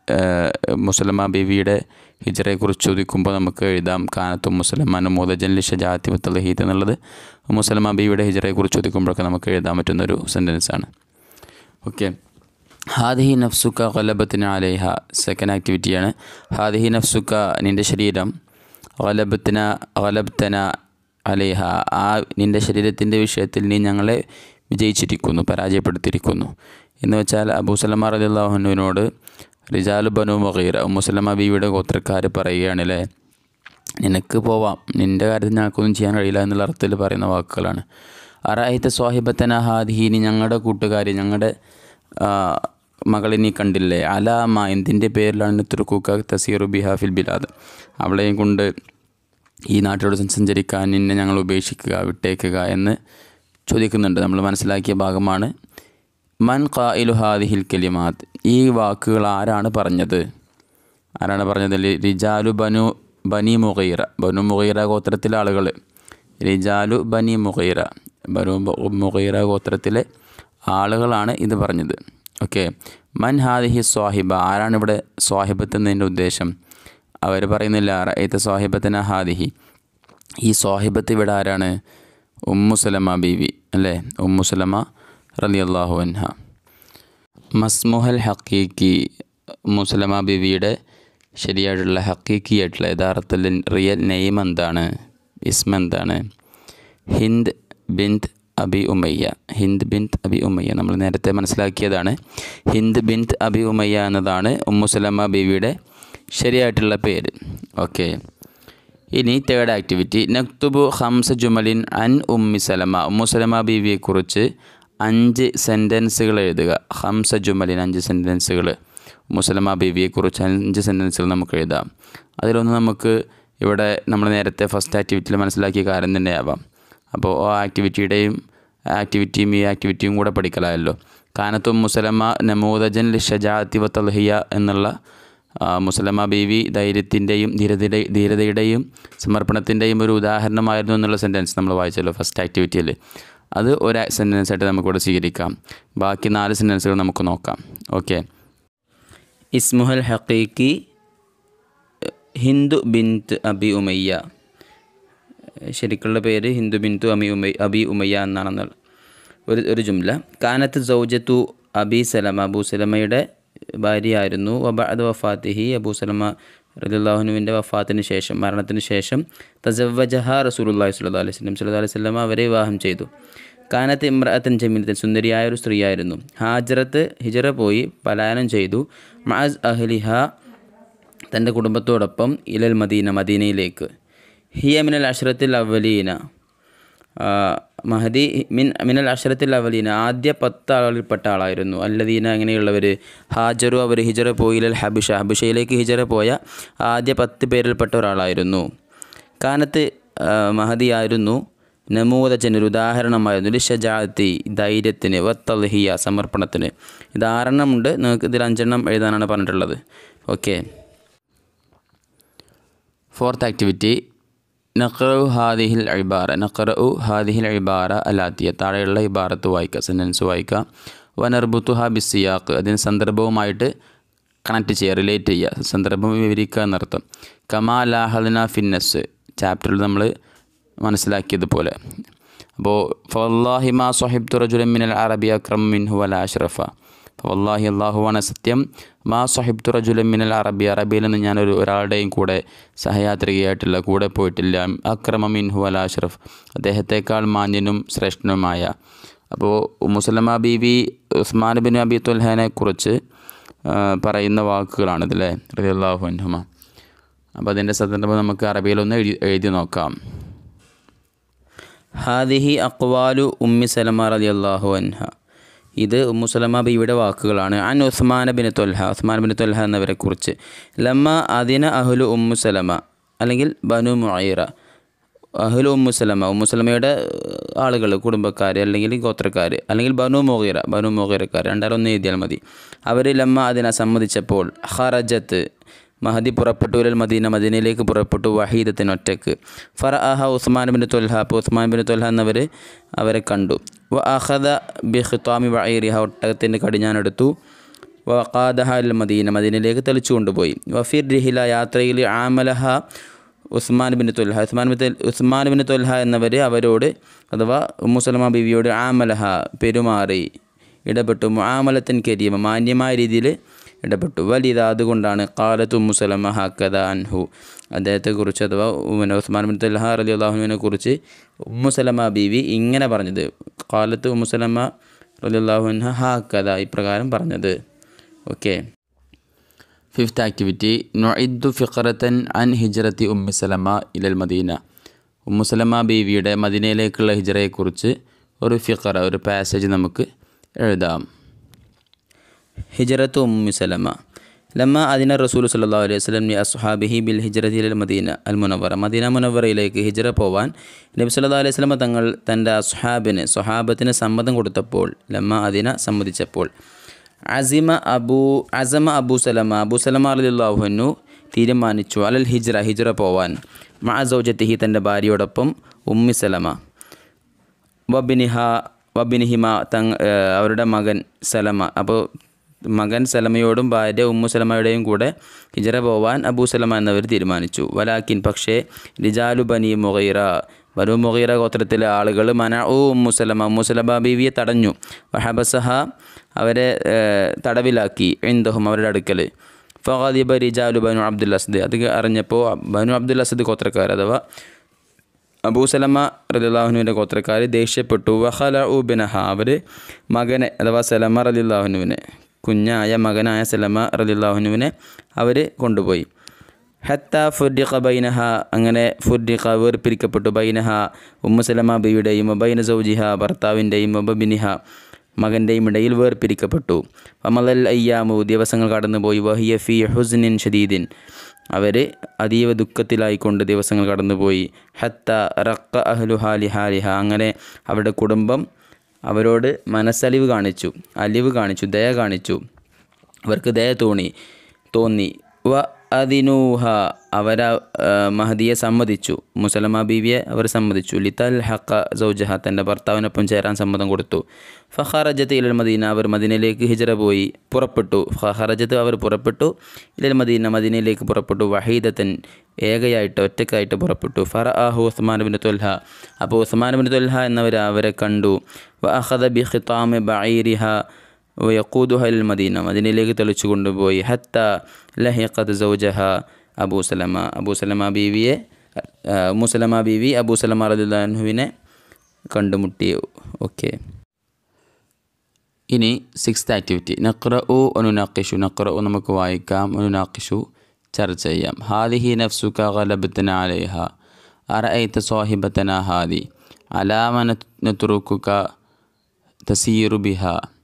മുസലമ ബീവിയുടെ ഹിജറയെക്കുറിച്ച് ചോദിക്കുമ്പോൾ നമുക്ക് എഴുതാം കാനത്തും മുസലമാൻ മോദജൻ ലിഷ ജാത്തി മുത്തലഹീത്ത് എന്നുള്ളത് മുസലമ ബീവിയുടെ ഹിജറയെക്കുറിച്ച് ചോദിക്കുമ്പോഴൊക്കെ നമുക്ക് എഴുതാൻ പറ്റുന്നൊരു സെൻറ്റൻസാണ് ഓക്കെ ഹാദിഹി നഫ്സുക്ക ഗലബത്തിന് അലേഹ സെക്കൻഡ് ആക്ടിവിറ്റിയാണ് ഹാദിഹി നഫ്സുക്ക നിൻ്റെ ശരീരം ഗലബത്തിന ഗലബ്തന അലേഹ ആ നിൻ്റെ ശരീരത്തിൻ്റെ വിഷയത്തിൽ നീ ഞങ്ങളെ വിജയിച്ചിരിക്കുന്നു പരാജയപ്പെടുത്തിയിരിക്കുന്നു എന്ന് വെച്ചാൽ അബൂ സലമ റലിള്ളാഹുനുവിനോട് റിജാലു ബനു മൊഹീറ മുസലമ ബീവിയുടെ ഗോത്രക്കാർ പറയുകയാണല്ലേ നിനക്ക് പോവാം നിൻ്റെ കാര്യത്തിൽ ഞങ്ങൾക്കൊന്നും ചെയ്യാൻ കഴിയില്ല എന്നുള്ള അർത്ഥത്തിൽ പറയുന്ന വാക്കുകളാണ് അറായിത്തെ സ്വാഹിബത്തന ഹാദിഹീനി ഞങ്ങളുടെ കൂട്ടുകാരി ഞങ്ങളുടെ മകളെ നീ കണ്ടില്ലേ അലാമ എന്തിൻ്റെ പേരിലാണ് തുർക്കുക്ക തസീറു ബിഹാഫിൽ ബിലാദ് അവളെയും കൊണ്ട് ഈ നാട്ടിലൂടെ സഞ്ചരിക്കാൻ നിന്നെ ഞങ്ങൾ ഉപേക്ഷിക്കുക വിട്ടേക്കുക എന്ന് ചോദിക്കുന്നുണ്ട് നമ്മൾ മനസ്സിലാക്കിയ ഭാഗമാണ് മൻ ഖായിലു ഹാദിഹിൽ കലിമാത്ത് ഈ വാക്കുകൾ ആരാണ് പറഞ്ഞത് ആരാണ് പറഞ്ഞത് റിജാലു ബനു ബനി മുഗീറ ബനു മുഗീറ ഗോത്രത്തിലെ ആളുകൾ റിജാലു ബനി മുഗീറ ബനു മുഗീറ ഗോത്രത്തിലെ ആളുകളാണ് ഇത് പറഞ്ഞത് ഓക്കെ മൻ ഹാദിഹി സ്വാഹിബ ആരാണ് ഇവിടെ സ്വാഹിബത്ത് എന്നതിൻ്റെ ഉദ്ദേശം അവർ പറയുന്നില്ല റൈത്ത സ്വാഹിബത്തിന ഹാദിഹി ഈ സ്വാഹിബത്ത് ഇവിടെ ആരാണ് ഉമ്മുസലമ ബീവി അല്ലേ ഉമ്മുസലമ റലി അള്ളാഹു അൻഹ മസ്മുഹൽ ഹക്കീക്കി മുസലമ ബീവിയുടെ ശരിയായിട്ടുള്ള ഹക്കീക്കിയായിട്ടുള്ള യഥാർത്ഥത്തിൽ റിയൽ നെയിം എന്താണ് ഇസ്മ എന്താണ് ഹിന്ദ് ബിന്ത് അബി ഉമയ്യ ഹിന്ദ് ബിന്ത് അബി ഉമയ്യ നമ്മൾ നേരത്തെ മനസ്സിലാക്കിയതാണ് ഹിന്ദ് ബിന്ത് അബി ഉമയ്യ എന്നതാണ് ഉമ്മുസലമ ബീവിയുടെ ശരിയായിട്ടുള്ള പേര് ഓക്കെ ഇനി തേർഡ് ആക്ടിവിറ്റി നക്തുബു ഹംസ ജുമലിൻ അൻ ഉമ്മി സലമ ഉമ്മു സലമ ബീവിയെക്കുറിച്ച് അഞ്ച് സെൻറ്റൻസുകൾ എഴുതുക ഹംസ ജുമലിൻ അഞ്ച് സെൻറ്റൻസുകൾ മുസലമ ബീവിയെക്കുറിച്ച് അഞ്ച് സെൻറ്റൻസുകൾ നമുക്ക് എഴുതാം അതിലൊന്ന് നമുക്ക് ഇവിടെ നമ്മൾ നേരത്തെ ഫസ്റ്റ് ആക്ടിവിറ്റിയിൽ മനസ്സിലാക്കിയ കാര്യം തന്നെയാവാം അപ്പോൾ ആ ആക്ടിവിറ്റിയുടെയും ആക്ടിവിറ്റിയും ഈ ആക്ടിവിറ്റിയും കൂടെ പഠിക്കലായല്ലോ കാനത്തും മുസലമ നമൂദജൻ ലിഷജാത്തി വത്തൽഹിയ എന്നുള്ള മുസലമ ബീവി ധൈര്യത്തിൻ്റെയും ധീരതയുടെ ധീരതയുടെയും സമർപ്പണത്തിൻ്റെയും ഒരു ഉദാഹരണമായിരുന്നു എന്നുള്ള സെൻറ്റൻസ് നമ്മൾ വായിച്ചല്ലോ ഫസ്റ്റ് ആക്ടിവിറ്റിയിൽ അത് ഒരു സെൻറ്റൻസ് ആയിട്ട് നമുക്കിവിടെ സ്വീകരിക്കാം ബാക്കി നാല് സെൻറ്റൻസുകൾ നമുക്ക് നോക്കാം ഓക്കെ ഇസ്മുഹൽ ഹക്കീക്കി ഹിന്ദു ബിന്ത് അബി ഉമയ്യ ശരിക്കുള്ള പേര് ഹിന്ദു ബിന്തു അമി ഉമൈ അബി ഉമയ്യ എന്നാണെന്നുള്ള ഒരു ഒരു ജുംല കാനത്ത് സൗജത്തു അബി സലമ അബൂ സലമയുടെ ഭാര്യയായിരുന്നു വബഅദ് വഫാത്തിഹി അബൂ സലമ റലിള്ളാഹുനുവിൻ്റെ വഫാത്തിന് ശേഷം മരണത്തിന് ശേഷം തസവജഹ റസൂലുല്ലാഹി സ്വല്ലല്ലാഹു അലൈഹി വസല്ലം സ്വല്ലല്ലാഹു അലൈഹി വസല്ലം അവരെ വിവാഹം ചെയ്തു കാനത്ത് ഇമ്രഅത്തൻ ജമീലത്തൻ സുന്ദരിയായ ഒരു സ്ത്രീയായിരുന്നു ഹാജറത്ത് ഹിജറ പോയി പലായനം ചെയ്തു മഅസ് അഹ്ലിഹ തൻ്റെ കുടുംബത്തോടൊപ്പം ഇലൽ മദീന മദീനയിലേക്ക് ഹിയ മിനൽ അഷ്റത്തിൽ അവലീന മഹദി മിൻ മിനൽ അഷറത്തിൽ അവലീന ആദ്യ പത്ത് ആളുകളിൽപ്പെട്ട ആളായിരുന്നു അല്ലദീന അങ്ങനെയുള്ളവർ ഹാജറു അവർ ഹിജറ പോയിലൽ ഹബിഷ ഹബിഷയിലേക്ക് ഹിജറ പോയ ആദ്യ പത്ത് പേരിൽപ്പെട്ട ഒരാളായിരുന്നു കാനത്ത് മഹദിയായിരുന്നു നമൂദജൻ ഒരു ഉദാഹരണമായിരുന്നു ലിഷജാത്തി ധൈര്യത്തിന് വത്തൽഹിയ സമർപ്പണത്തിന് ഇത് ആറെണ്ണമുണ്ട് നിങ്ങൾക്ക് ഇതിൽ അഞ്ചെണ്ണം എഴുതാനാണ് പറഞ്ഞിട്ടുള്ളത് ഓക്കെ ഫോർത്ത് ആക്ടിവിറ്റി നഖറു ഹാദിഹിൽ ഇബാറ നഖറു ഹാദിഹിൽ ഇബാറ അലാത്തിയ താഴെയുള്ള ഇബാറത്ത് വായിക്കുക സെൻറ്റൻസ് വായിക്കുക വനർബുത്തു ഹാ ബിസിയാക്ക് അതിന് സന്ദർഭവുമായിട്ട് കണക്ട് ചെയ്യുക റിലേറ്റ് ചെയ്യുക സന്ദർഭം വിവരിക്കുക എന്നർത്ഥം കമാലാഹലന ഫിന്നസ് ചാപ്റ്ററിൽ നമ്മൾ മനസ്സിലാക്കിയതുപോലെ അപ്പോൾ ഫല്ലാഹി മാ സൊഹിബ് റജുലൻ മിനൽ അറബി അക്രം മിൻഹു വല അഷ്റഫ വല്ലാഹി അള്ളാഹുവാണ് സത്യം മാ സൊഹിബ് റജുലൻ മിനൽ അറബി അറബിയിൽ നിന്ന് ഞാനൊരു ഒരാളുടെയും കൂടെ സഹയാത്രികയായിട്ടില്ല കൂടെ പോയിട്ടില്ല അക്രമ മിൻഹു വല അഷ്റഫ് അദ്ദേഹത്തെക്കാൾ മാന്യനും ശ്രേഷ്ഠനുമായ അപ്പോൾ മുസലമ ബീവി ഉസ്മാൻ ബിൻ അബി തുൽഹാനെ കുറിച്ച് ആ, പറയുന്ന വാക്കുകളാണിത് അല്ലേ റളിയല്ലാഹു അൻഹുമ അപ്പോൾ അതിൻ്റെ സന്ദർഭം നമുക്ക് അറബിയിലൊന്ന് എഴുതി എഴുതി നോക്കാം ഹാദിഹി അക്വാലു ഉമ്മി സലമ റലി അള്ളാഹു അൻഹ ഇത് ഉമ്മു സലമ ബിയുടെ വാക്കുകളാണ് അൻ ഉസ്മാൻ ബിൻ തൊൽഹ ഉസ്മാൻ ബിൻ തൊൽഹ എന്നവരെ കുറിച്ച് ലമ്മ അതിന അഹ്ലു ഉമ്മു സലമ അല്ലെങ്കിൽ ബനു മുഐറ അഹ്ലു ഉമ്മു സലമ ഉമ്മു സലമയുടെ ആളുകൾ കുടുംബക്കാർ അല്ലെങ്കിൽ ഗോത്രക്കാർ അല്ലെങ്കിൽ ബനു മുഗീറ ബനു മുഗീറക്കാർ രണ്ടാലൊന്ന് എഴുതിയാൽ മതി അവർ ലമ്മ അതിനെ സമ്മതിച്ചപ്പോൾ ഹറജത്ത് മഹദി പുറപ്പെട്ടു ഉലൽ മദീന മദീനയിലേക്ക് പുറപ്പെട്ടു വഹീദത്തിന് ഒറ്റക്ക് ഫറ ആഹ ഉസ്മാൻ ബിൻ തൊൽഹ അപ്പോൾ ഉസ്മാൻ ബിൻ തൊൽഹ എന്നവർ അവരെ കണ്ടു വ അഹദ ബി ഖിത്താമി വൈരിഹ ഒട്ടകത്തിൻ്റെ കടിഞ്ഞാനെടുത്തു വഖാദഹ അൽ മദീന മദീനയിലേക്ക് തെളിച്ചു കൊണ്ടുപോയി വഫീർ റിഹില യാത്രയിൽ ആമലഹ ഉസ്മാൻ ബിൻ തൊൽഹ ഉസ്മാൻ ബിൻ തൊൽ- ഉസ്മാൻ ബിൻ തൊൽഹ എന്നവർ അവരോട് അഥവാ മുസലമ ബിവിയോട് ആമലഹ പെരുമാറി ഇടപെട്ടു മുആമലത്തിൻ കരീമ മാന്യമായ രീതിയിൽ ഇടപെട്ടു വലിയത് അതുകൊണ്ടാണ് കാലത്ത് മുസലമ ഹക്കദ അൻഹു അദ്ദേഹത്തെക്കുറിച്ച് അഥവാ ഉമ്മ ഉസ്മാൻ ബിൻ തൽഹ അലി അള്ളാഹുവിനെ കുറിച്ച് ഉമ്മുസലമ ബീവി ഇങ്ങനെ പറഞ്ഞത് കാലത്ത് ഉമ്മുസലമ അലി അള്ളാഹുന ഹാക്കദ ഇപ്രകാരം പറഞ്ഞത് ഓക്കെ ഫിഫ്ത്ത് ആക്ടിവിറ്റി നൊഇദ്ദു ഫിഖറത്തൻ അൻ ഹിജ്റത്തി ഉമ്മി സലമ ഇലൽ മദീന ഉമ്മു സലമ ബീവിയുടെ മദീനയിലേക്കുള്ള ഹിജറയെക്കുറിച്ച് ഒരു ഫിഖറ ഒരു പാസേജ് നമുക്ക് എഴുതാം ഹിജറത്ത് ഉമ്മി സലമ ലമ്മ അതിന റസൂൽ സല്ലാ അലൈഹി വസ്ലം അസ്ഹാബിഹി ബിൽ ഹിജറത്തി അൽ മദീന അൽ മുനവറ മദീന മുനവറയിലേക്ക് ഹിജറ പോവാൻ നബി സല്ലാ അലൈഹി സ്വലമ തങ്ങൾ തൻ്റെ അസ്ഹാബിന് സ്വഹാബത്തിന് സമ്മതം കൊടുത്തപ്പോൾ ലമ്മ അതിന സമ്മതിച്ചപ്പോൾ അസിമ അബൂ അസമ അബൂ സലമ അബൂ സലമ അലിള്ളാഹുനു തീരുമാനിച്ചു അലൽ ഹിജ്റ ഹിജ്റ പോവാൻ മാ സൗജത്തിഹി തൻ്റെ ഭാര്യയോടൊപ്പം ഉമ്മി സലമ വബിനിഹ വബിനിഹിമ തങ് ഏഹ് അവരുടെ മകൻ സലമ അപ്പോൾ മകൻ സലമയോടും ഭാര്യ ഉമ്മു സലമയുടെയും കൂടെ ഹിജറ പോവാൻ അബൂ സലമ എന്നവർ തീരുമാനിച്ചു വലാക്കിൻ പക്ഷേ റിജാലു ബനി മുഗൈറ ബനു മുഗീറ ഗോത്രത്തിലെ ആളുകൾ മന ഓ ഉമ്മു സലമ ഉമ്മു സലമ ബീവിയെ തടഞ്ഞു വഹബസഹ അവരെ ഏഹ് തടവിലാക്കി ഇന്ദഹും അവരുടെ അടുക്കൽ ഫാദിബ റിജാലു ബനു അബ്ദുൽ അസ്ദ് അത് അറിഞ്ഞപ്പോൾ ബനു അബ്ദുൽ അസ്ദ് ഗോത്രക്കാർ അഥവാ അബൂസലമ റലിള്ളാഹുനുവിൻ്റെ ഗോത്രക്കാർ ദേഷ്യപ്പെട്ടു വഹല ഉബിനഹ അവർ മകനെ അഥവാ സലമ റലിള്ളാഹുനുവിനെ കുഞ്ഞായ മകനായ സലമ റലിള്ളാഹുനുവിനെ അവർ കൊണ്ടുപോയി ഹത്ത ഫുർഡിഖ ബൈനഹ അങ്ങനെ ഫുർഡിഖ വേർപിരിക്കപ്പെട്ടു ബൈനഹ ഉമ്മു സലമ ബിയുടെയും ബൈന സൗജിഹ ഭർത്താവിൻ്റെയും ബബിനിഹ മകൻ്റെയും ഇടയിൽ വേർപിരിക്കപ്പെട്ടു അമലൽ അയ്യാമു ദിവസങ്ങൾ കടന്നുപോയി വഹിയ ഫി ഹുസ്നിൻ ഷദീദിൻ അവർ അതീവ ദുഃഖത്തിലായിക്കൊണ്ട് ദിവസങ്ങൾ കടന്നുപോയി ഹത്ത റക്ക അഹ്ലു ഹാലി ഹാലിഹ അങ്ങനെ അവരുടെ കുടുംബം അവരോട് മനസ്സലിവ് കാണിച്ചു അലിവ് കാണിച്ചു ദയ കാണിച്ചു അവർക്ക് ദയ തോന്നി തോന്നി വ അതിനൂഹ അവര മഹദിയെ സമ്മതിച്ചു മുസലമ ബീവിയെ അവർ സമ്മതിച്ചു ലിത്തൽ ഹക്ക സൗജഹ തൻ്റെ ഭർത്താവിനൊപ്പം ചേരാൻ സമ്മതം കൊടുത്തു ഫഹറജത്ത് ഇലൽ മദീന അവർ മദീനയിലേക്ക് ഹിജറ പോയി പുറപ്പെട്ടു ഫഹറജത്ത് അവർ പുറപ്പെട്ടു ഇലൽ മദീന മദീനയിലേക്ക് പുറപ്പെട്ടു വഹീദത്തൻ ഏകയായിട്ട് ഒറ്റക്കായിട്ട് പുറപ്പെട്ടു ഫറ ആഹു ഉസ്മാൻ ബിൻ തൊൽഹ അപ്പോൾ ഉസ്മാൻ ബിൻ തൊൽഹ എന്നവർ അവരെ കണ്ടു വ അഹദ ബി ഖിത്താമ് ബൈരിഹ വയക്കൂദുഹ അൽ മദീന മദീനയിലേക്ക് തെളിച്ചു കൊണ്ടുപോയി ഹത്ത ലഹിഖത്ത് സൗജഹ അബൂ സലമ അബൂ സലമ ബീവിയെ മുസലമ ബീവി അബൂ സലമ റദുല്ലാൻഹുവിനെ കണ്ടുമുട്ടി ഓക്കെ ഇനി സിക്സ്ത് ആക്ടിവിറ്റി നക്ര ഉ അനുനാക്കിഷു നക്ര ഉ നമുക്ക് വായിക്കാം അനുനാക്കിഷു ചർച്ച ചെയ്യാം ഹാദിഹി നഫ്സുക ഗലബത്തന അലൈഹ അറഅയ്ത സ്വാഹിബത്തന ഹാദി അലാമ നത്രുക്കുക തസീറു ബിഹ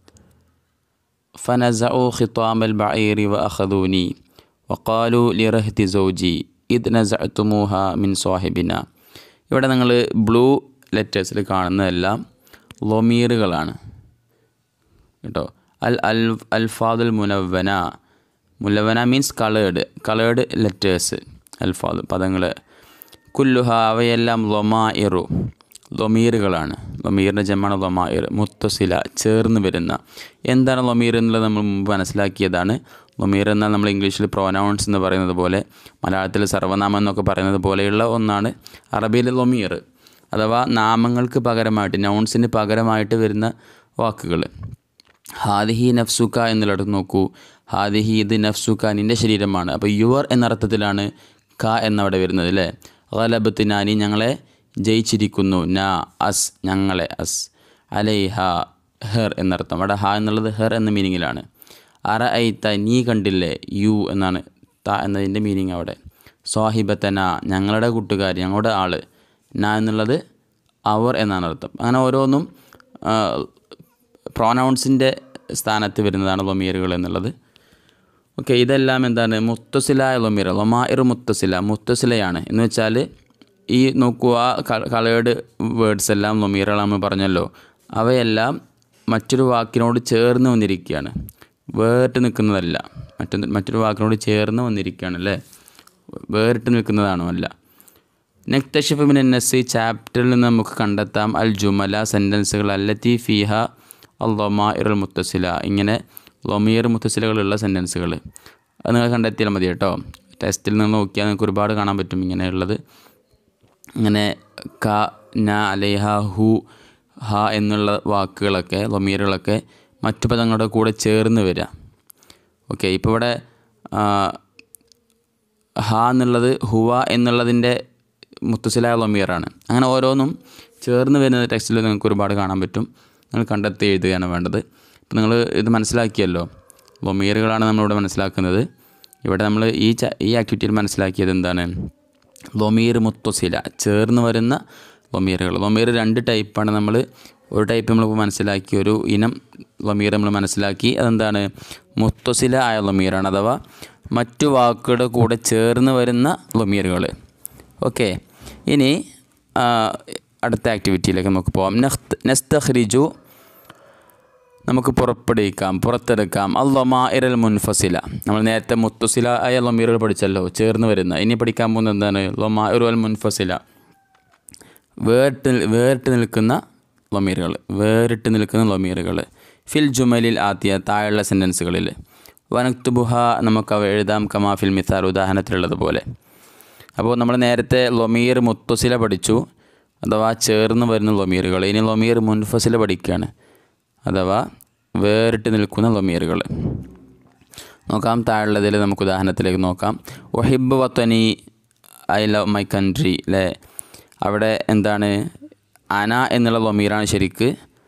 فنزعوا خطام البعير وأخذوني وقالوا لرهت زوجي إذ نزعتموها من صاحبنا ഇവിടെ നിങ്ങൾ ബ്ലൂ ലെറ്റേഴ്സിൽ കാണുന്നതെല്ലാം ലൊമീറുകളാണ് കേട്ടോ അൽ അൽ അൽഫാദുൽ മുനവന മുലവന മീൻസ് കളേർഡ് കളേർഡ് ലെറ്റേഴ്സ് അൽഫാദ് പദങ്ങൾ കുല്ലുഹ അവയെല്ലാം ലൊമായിറു ലൊമീറുകളാണ് ലൊമീറിൻ്റെ ജമാണ് ലൊമായിർ മുത്തസില ചേർന്ന് വരുന്ന എന്താണ് ലൊമീർ എന്നുള്ളത് നമ്മൾ മുമ്പ് മനസ്സിലാക്കിയതാണ് ലൊമീർ എന്നാൽ നമ്മൾ ഇംഗ്ലീഷിൽ പ്രോനൗൺസ് എന്ന് പറയുന്നത് പോലെ മലയാളത്തിൽ സർവ്വനാമം എന്നൊക്കെ പറയുന്നത് പോലെയുള്ള ഒന്നാണ് അറബിയിൽ ലൊമീർ അഥവാ നാമങ്ങൾക്ക് പകരമായിട്ട് നൗൺസിന് പകരമായിട്ട് വരുന്ന വാക്കുകൾ ഹാദിഹി നഫ്സുക്ക എന്നുള്ളിടത്ത് നോക്കൂ ഹാദിഹി ഇത് നഫ്സുക്ക നിൻ്റെ ശരീരമാണ് അപ്പോൾ യുവർ എന്നർത്ഥത്തിലാണ് ക എന്നവിടെ വരുന്നത് അല്ലേ ഗലബത്തിനാനി ഞങ്ങളെ ജയിച്ചിരിക്കുന്നു ന അസ് ഞങ്ങളെ അസ് അലൈഹ ഹെർ എന്നർത്ഥം അവിടെ ഹ എന്നുള്ളത് ഹെർ എന്ന മീനിങ്ങിലാണ് അറ ഐത്ത നീ കണ്ടില്ലേ യു എന്നാണ് ത എന്നതിൻ്റെ മീനിങ് അവിടെ സ്വാഹിബത്തന ഞങ്ങളുടെ കൂട്ടുകാർ ഞങ്ങളുടെ ആൾ ന എന്നുള്ളത് അവർ എന്നാണ് അർത്ഥം അങ്ങനെ ഓരോന്നും പ്രോനൗൺസിൻ്റെ സ്ഥാനത്ത് വരുന്നതാണ് ലൊമീറുകൾ എന്നുള്ളത് ഓക്കെ ഇതെല്ലാം എന്താണ് മുത്തസിലായ ലൊമീർ ലൊമായിർ മുത്തസില മുത്തസിലയാണ് എന്ന് വെച്ചാൽ ഈ നോക്കുക കളേർഡ് വേർഡ്സ് എല്ലാം ലൊമീറുകൾ നമ്മൾ പറഞ്ഞല്ലോ അവയെല്ലാം മറ്റൊരു വാക്കിനോട് ചേർന്ന് വന്നിരിക്കുകയാണ് വേറിട്ട് നിൽക്കുന്നതല്ല മറ്റൊന്ന് മറ്റൊരു വാക്കിനോട് ചേർന്ന് വന്നിരിക്കുകയാണ് അല്ലേ വേറിട്ട് നിൽക്കുന്നതാണോ അല്ല നെക്തഷിഫ് ബിൻ നസ് ചാപ്റ്ററിൽ നിന്ന് നമുക്ക് കണ്ടെത്താം അൽ ജുമല സെൻറ്റൻസുകൾ അല്ലത്തി ഫിഹ അള്ളൊമാഇർ മുത്തസില ഇങ്ങനെ ലൊമീർ മുത്തസിലകളുള്ള സെൻറ്റൻസുകൾ അത് നിങ്ങൾ കണ്ടെത്തിയാൽ മതി കേട്ടോ ടെസ്റ്റിൽ നിന്ന് നോക്കിയാൽ നിങ്ങൾക്ക് ഒരുപാട് കാണാൻ പറ്റും ഇങ്ങനെയുള്ളത് ഇങ്ങനെ ക ന അലേഹ ഹു ഹ എന്നുള്ള വാക്കുകളൊക്കെ ലൊമീറുകളൊക്കെ മറ്റു പദങ്ങളുടെ കൂടെ ചേർന്ന് വരിക ഓക്കെ ഇപ്പോൾ ഇവിടെ ഹ എന്നുള്ളത് ഹുവ എന്നുള്ളതിൻ്റെ മുത്തസിലായ ലൊമീറാണ് അങ്ങനെ ഓരോന്നും ചേർന്ന് വരുന്ന ടെക്സ്റ്റിൽ നിങ്ങൾക്ക് ഒരുപാട് കാണാൻ പറ്റും നിങ്ങൾ കണ്ടെത്തി എഴുതുകയാണ് വേണ്ടത് അപ്പോൾ നിങ്ങൾ ഇത് മനസ്സിലാക്കിയല്ലോ ലൊമീറുകളാണ് നമ്മളിവിടെ മനസ്സിലാക്കുന്നത് ഇവിടെ നമ്മൾ ഈ ച ഈ ആക്ടിവിറ്റിയിൽ മനസ്സിലാക്കിയത് എന്താണ് ലൊമീർ മുത്തസില ചേർന്ന് വരുന്ന ലൊമീറുകൾ ലൊമീർ രണ്ട് ടൈപ്പാണ് നമ്മൾ ഒരു ടൈപ്പ് നമ്മളിപ്പോൾ മനസ്സിലാക്കി ഒരു ഇനം ലൊമീർ നമ്മൾ മനസ്സിലാക്കി അതെന്താണ് മുത്തസില ആയ ലൊമീറാണ് അഥവാ മറ്റു വാക്കുകളുടെ കൂടെ ചേർന്ന് വരുന്ന ലൊമീറുകൾ ഓക്കെ ഇനി അടുത്ത ആക്ടിവിറ്റിയിലേക്ക് നമുക്ക് പോകാം നെഹ്ത് നെസ്തഖ്രിജു നമുക്ക് പുറപ്പെടുവിക്കാം പുറത്തെടുക്കാം അല്ലൊമാ ഇരൽ മുൻഫസില നമ്മൾ നേരത്തെ മുത്തുസില ആയ ലൊമീറുകൾ പഠിച്ചല്ലോ ചേർന്ന് വരുന്ന ഇനി പഠിക്കാൻ പോകുന്നത് എന്താണ് ലൊമാ ഇറുൽ മുൻഫസില വേറിട്ട് വേറിട്ട് നിൽക്കുന്ന ലൊമീറുകൾ വേറിട്ട് നിൽക്കുന്ന ലൊമീറുകൾ ഫിൽ ജുമലിൽ ആദ്യ താഴെയുള്ള സെൻറ്റൻസുകളിൽ വനക്തുബുഹ നമുക്ക് അവ എഴുതാം കമാ ഫിൽ മിസാർ ഉദാഹരണത്തിലുള്ളതുപോലെ അപ്പോൾ നമ്മൾ നേരത്തെ ലൊമീർ മുത്തുസില പഠിച്ചു അഥവാ ചേർന്ന് വരുന്ന ലൊമീറുകൾ ഇനി ലൊമീർ മുൻഫസില പഠിക്കുകയാണ് അഥവാ വേറിട്ട് നിൽക്കുന്ന ലൊമീറുകൾ നോക്കാം താഴെയുള്ളതിൽ നമുക്ക് ഉദാഹരണത്തിലേക്ക് നോക്കാം ഒഹിബ് വത്തനി ഐ ലവ് മൈ കൺട്രി അല്ലേ അവിടെ എന്താണ് അന എന്നുള്ള ലൊമീറാണ് ശരിക്ക്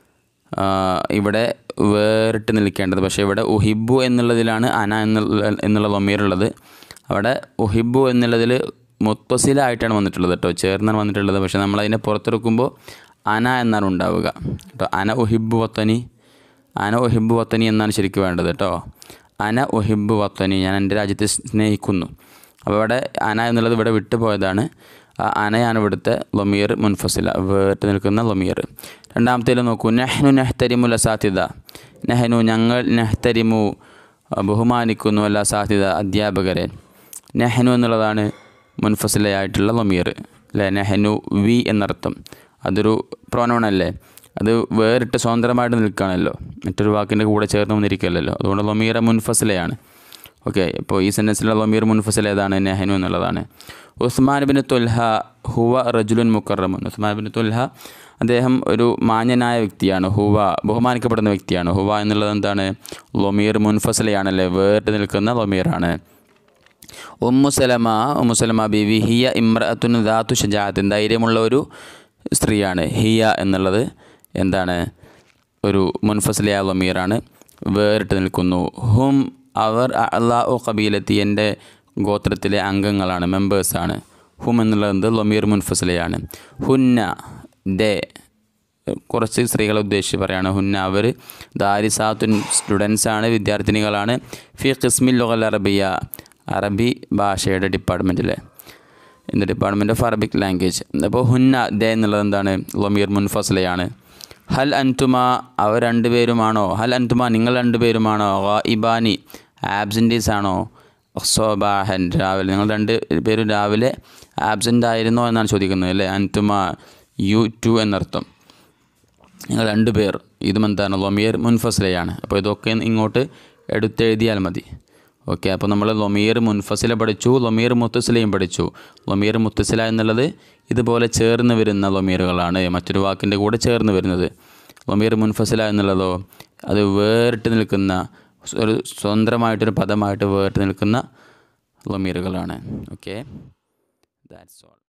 ഇവിടെ വേറിട്ട് നിൽക്കേണ്ടത് പക്ഷേ ഇവിടെ ഉഹിബു എന്നുള്ളതിലാണ് അന എന്നുള്ള എന്നുള്ള ലൊമീറുള്ളത് അവിടെ ഉഹിബു എന്നുള്ളതിൽ മുത്തസിലായിട്ടാണ് വന്നിട്ടുള്ളത് കേട്ടോ ചേർന്നാണ് വന്നിട്ടുള്ളത് പക്ഷേ നമ്മളതിനെ പുറത്തെടുക്കുമ്പോൾ അന എന്നാണ് ഉണ്ടാവുക കേട്ടോ അന ഒഹിബ് വത്തനി അന ഒഹിബ് വത്തനി എന്നാണ് ശരിക്കും വേണ്ടത് കേട്ടോ അന ഒഹിബ് വത്തനി ഞാൻ എൻ്റെ രാജ്യത്തെ സ്നേഹിക്കുന്നു അപ്പോൾ ഇവിടെ അന എന്നുള്ളത് ഇവിടെ വിട്ടു പോയതാണ് ആ അനയാണ് ഇവിടുത്തെ ലൊമീർ മുൻഫസില വേട്ട് നിൽക്കുന്ന ലൊമീർ രണ്ടാമത്തേൽ നോക്കൂ നെഹ്നു നെഹ്തരിമു ലസാധ്യത നെഹ്നു ഞങ്ങൾ നെഹ്തരിമു ബഹുമാനിക്കുന്നു അല്ല സാധ്യത അധ്യാപകരെ നെഹ്നു എന്നുള്ളതാണ് മുൻഫസിലയായിട്ടുള്ള ലൊമീർ അല്ലേ നെഹ്നു വി എന്നർത്ഥം അതൊരു പ്രോനൗൺ അല്ലേ അത് വേറിട്ട് സ്വതന്ത്രമായിട്ട് നിൽക്കുകയാണല്ലോ മറ്റൊരു വാക്കിൻ്റെ കൂടെ ചേർന്ന് വന്നിരിക്കുകയല്ലോ അതുകൊണ്ട് ലൊമീറ മുൻഫസിലയാണ് ഓക്കെ ഇപ്പോൾ ഈ സെൻറ്റൻസിലുള്ള ലൊമീർ മുൻഫസിൽ ഏതാണ് നെഹനു എന്നുള്ളതാണ് ഉസ്മാൻ ബിൻ തുൽഹ ഹുവ റജുലുൻ മുക്കറമുൻ ഉസ്മാൻ ബിൻ തുൽഹ അദ്ദേഹം ഒരു മാന്യനായ വ്യക്തിയാണ് ഹുവ ബഹുമാനിക്കപ്പെടുന്ന വ്യക്തിയാണ് ഹുവ എന്നുള്ളത് എന്താണ് ലൊമീർ മുൻഫസിലയാണല്ലേ വേറിട്ട് നിൽക്കുന്ന ലൊമീറാണ് ഉമ്മുസലമ ഉമ്മുസലമ ബിവി ഹിയ ഇമ്രഅത്തുൻ ദാത്തു ഷജാത്തിൻ ധൈര്യമുള്ള ഒരു സ്ത്രീയാണ് ഹിയ എന്നുള്ളത് എന്താണ് ഒരു മുൻഫസിലിയ ലമീറാണ് വേറിട്ട് നിൽക്കുന്നു ഹും അവർ അള്ളാഹു കബീലത്തി എൻ്റെ ഗോത്രത്തിലെ അംഗങ്ങളാണ് മെമ്പേഴ്സാണ് ഹും എന്നുള്ളത് ലമീർ മുൻഫസിലയാണ് ഹുന്ന ദേ കുറച്ച് സ്ത്രീകളെ ഉദ്ദേശിച്ച് പറയുകയാണ് ഹുന്ന അവർ ദാരിസാത്തുൻ സ്റ്റുഡൻസാണ് വിദ്യാർത്ഥിനികളാണ് ഫി ഖിസ്മിൽ ലൊഹൽ അറബിയ അറബി ഭാഷയുടെ ഡിപ്പാർട്ട്മെൻറ്റിലെ in the department of Arabic language അപ്പോൾ ഹുന്ന ദേ എന്നുള്ളത് എന്താണ് ലൊമീർ മുൻഫസലയാണ് ഹൽ അൻതുമ അവർ രണ്ടുപേരുമാണോ ഹൽ അൻതുമ നിങ്ങൾ രണ്ടുപേരുമാണോ ഇബാനി ആബ്സെൻറ്റീസ് ആണോ സോബാഹൻ രാവിലെ നിങ്ങൾ രണ്ട് പേരും രാവിലെ ആബ്സെൻ്റ് ആയിരുന്നോ എന്നാണ് ചോദിക്കുന്നത് അല്ലേ അൻതുമ യു ടു എന്നർത്ഥം നിങ്ങൾ രണ്ട് പേർ ഇതും എന്താണ് ലൊമിയർ മുൻഫസിലയാണ് അപ്പോൾ ഇതൊക്കെ ഇങ്ങോട്ട് എടുത്തെഴുതിയാൽ മതി ഓക്കെ അപ്പോൾ നമ്മൾ ലൊമീർ മുൻഫസില പഠിച്ചു ലൊമീർ മുത്തസിലയും പഠിച്ചു ലൊമീർ മുത്തസില എന്നുള്ളത് ഇതുപോലെ ചേർന്ന് വരുന്ന ലൊമീറുകളാണ് മറ്റൊരു വാക്കിൻ്റെ കൂടെ ചേർന്ന് വരുന്നത് ലൊമീർ മുൻഫസില എന്നുള്ളതോ അത് വേറിട്ട് നിൽക്കുന്ന ഒരു സ്വതന്ത്രമായിട്ടൊരു പദമായിട്ട് വേറിട്ട് നിൽക്കുന്ന ലൊമീറുകളാണ് ഓക്കെ ദാറ്റ്സ് ഓൾ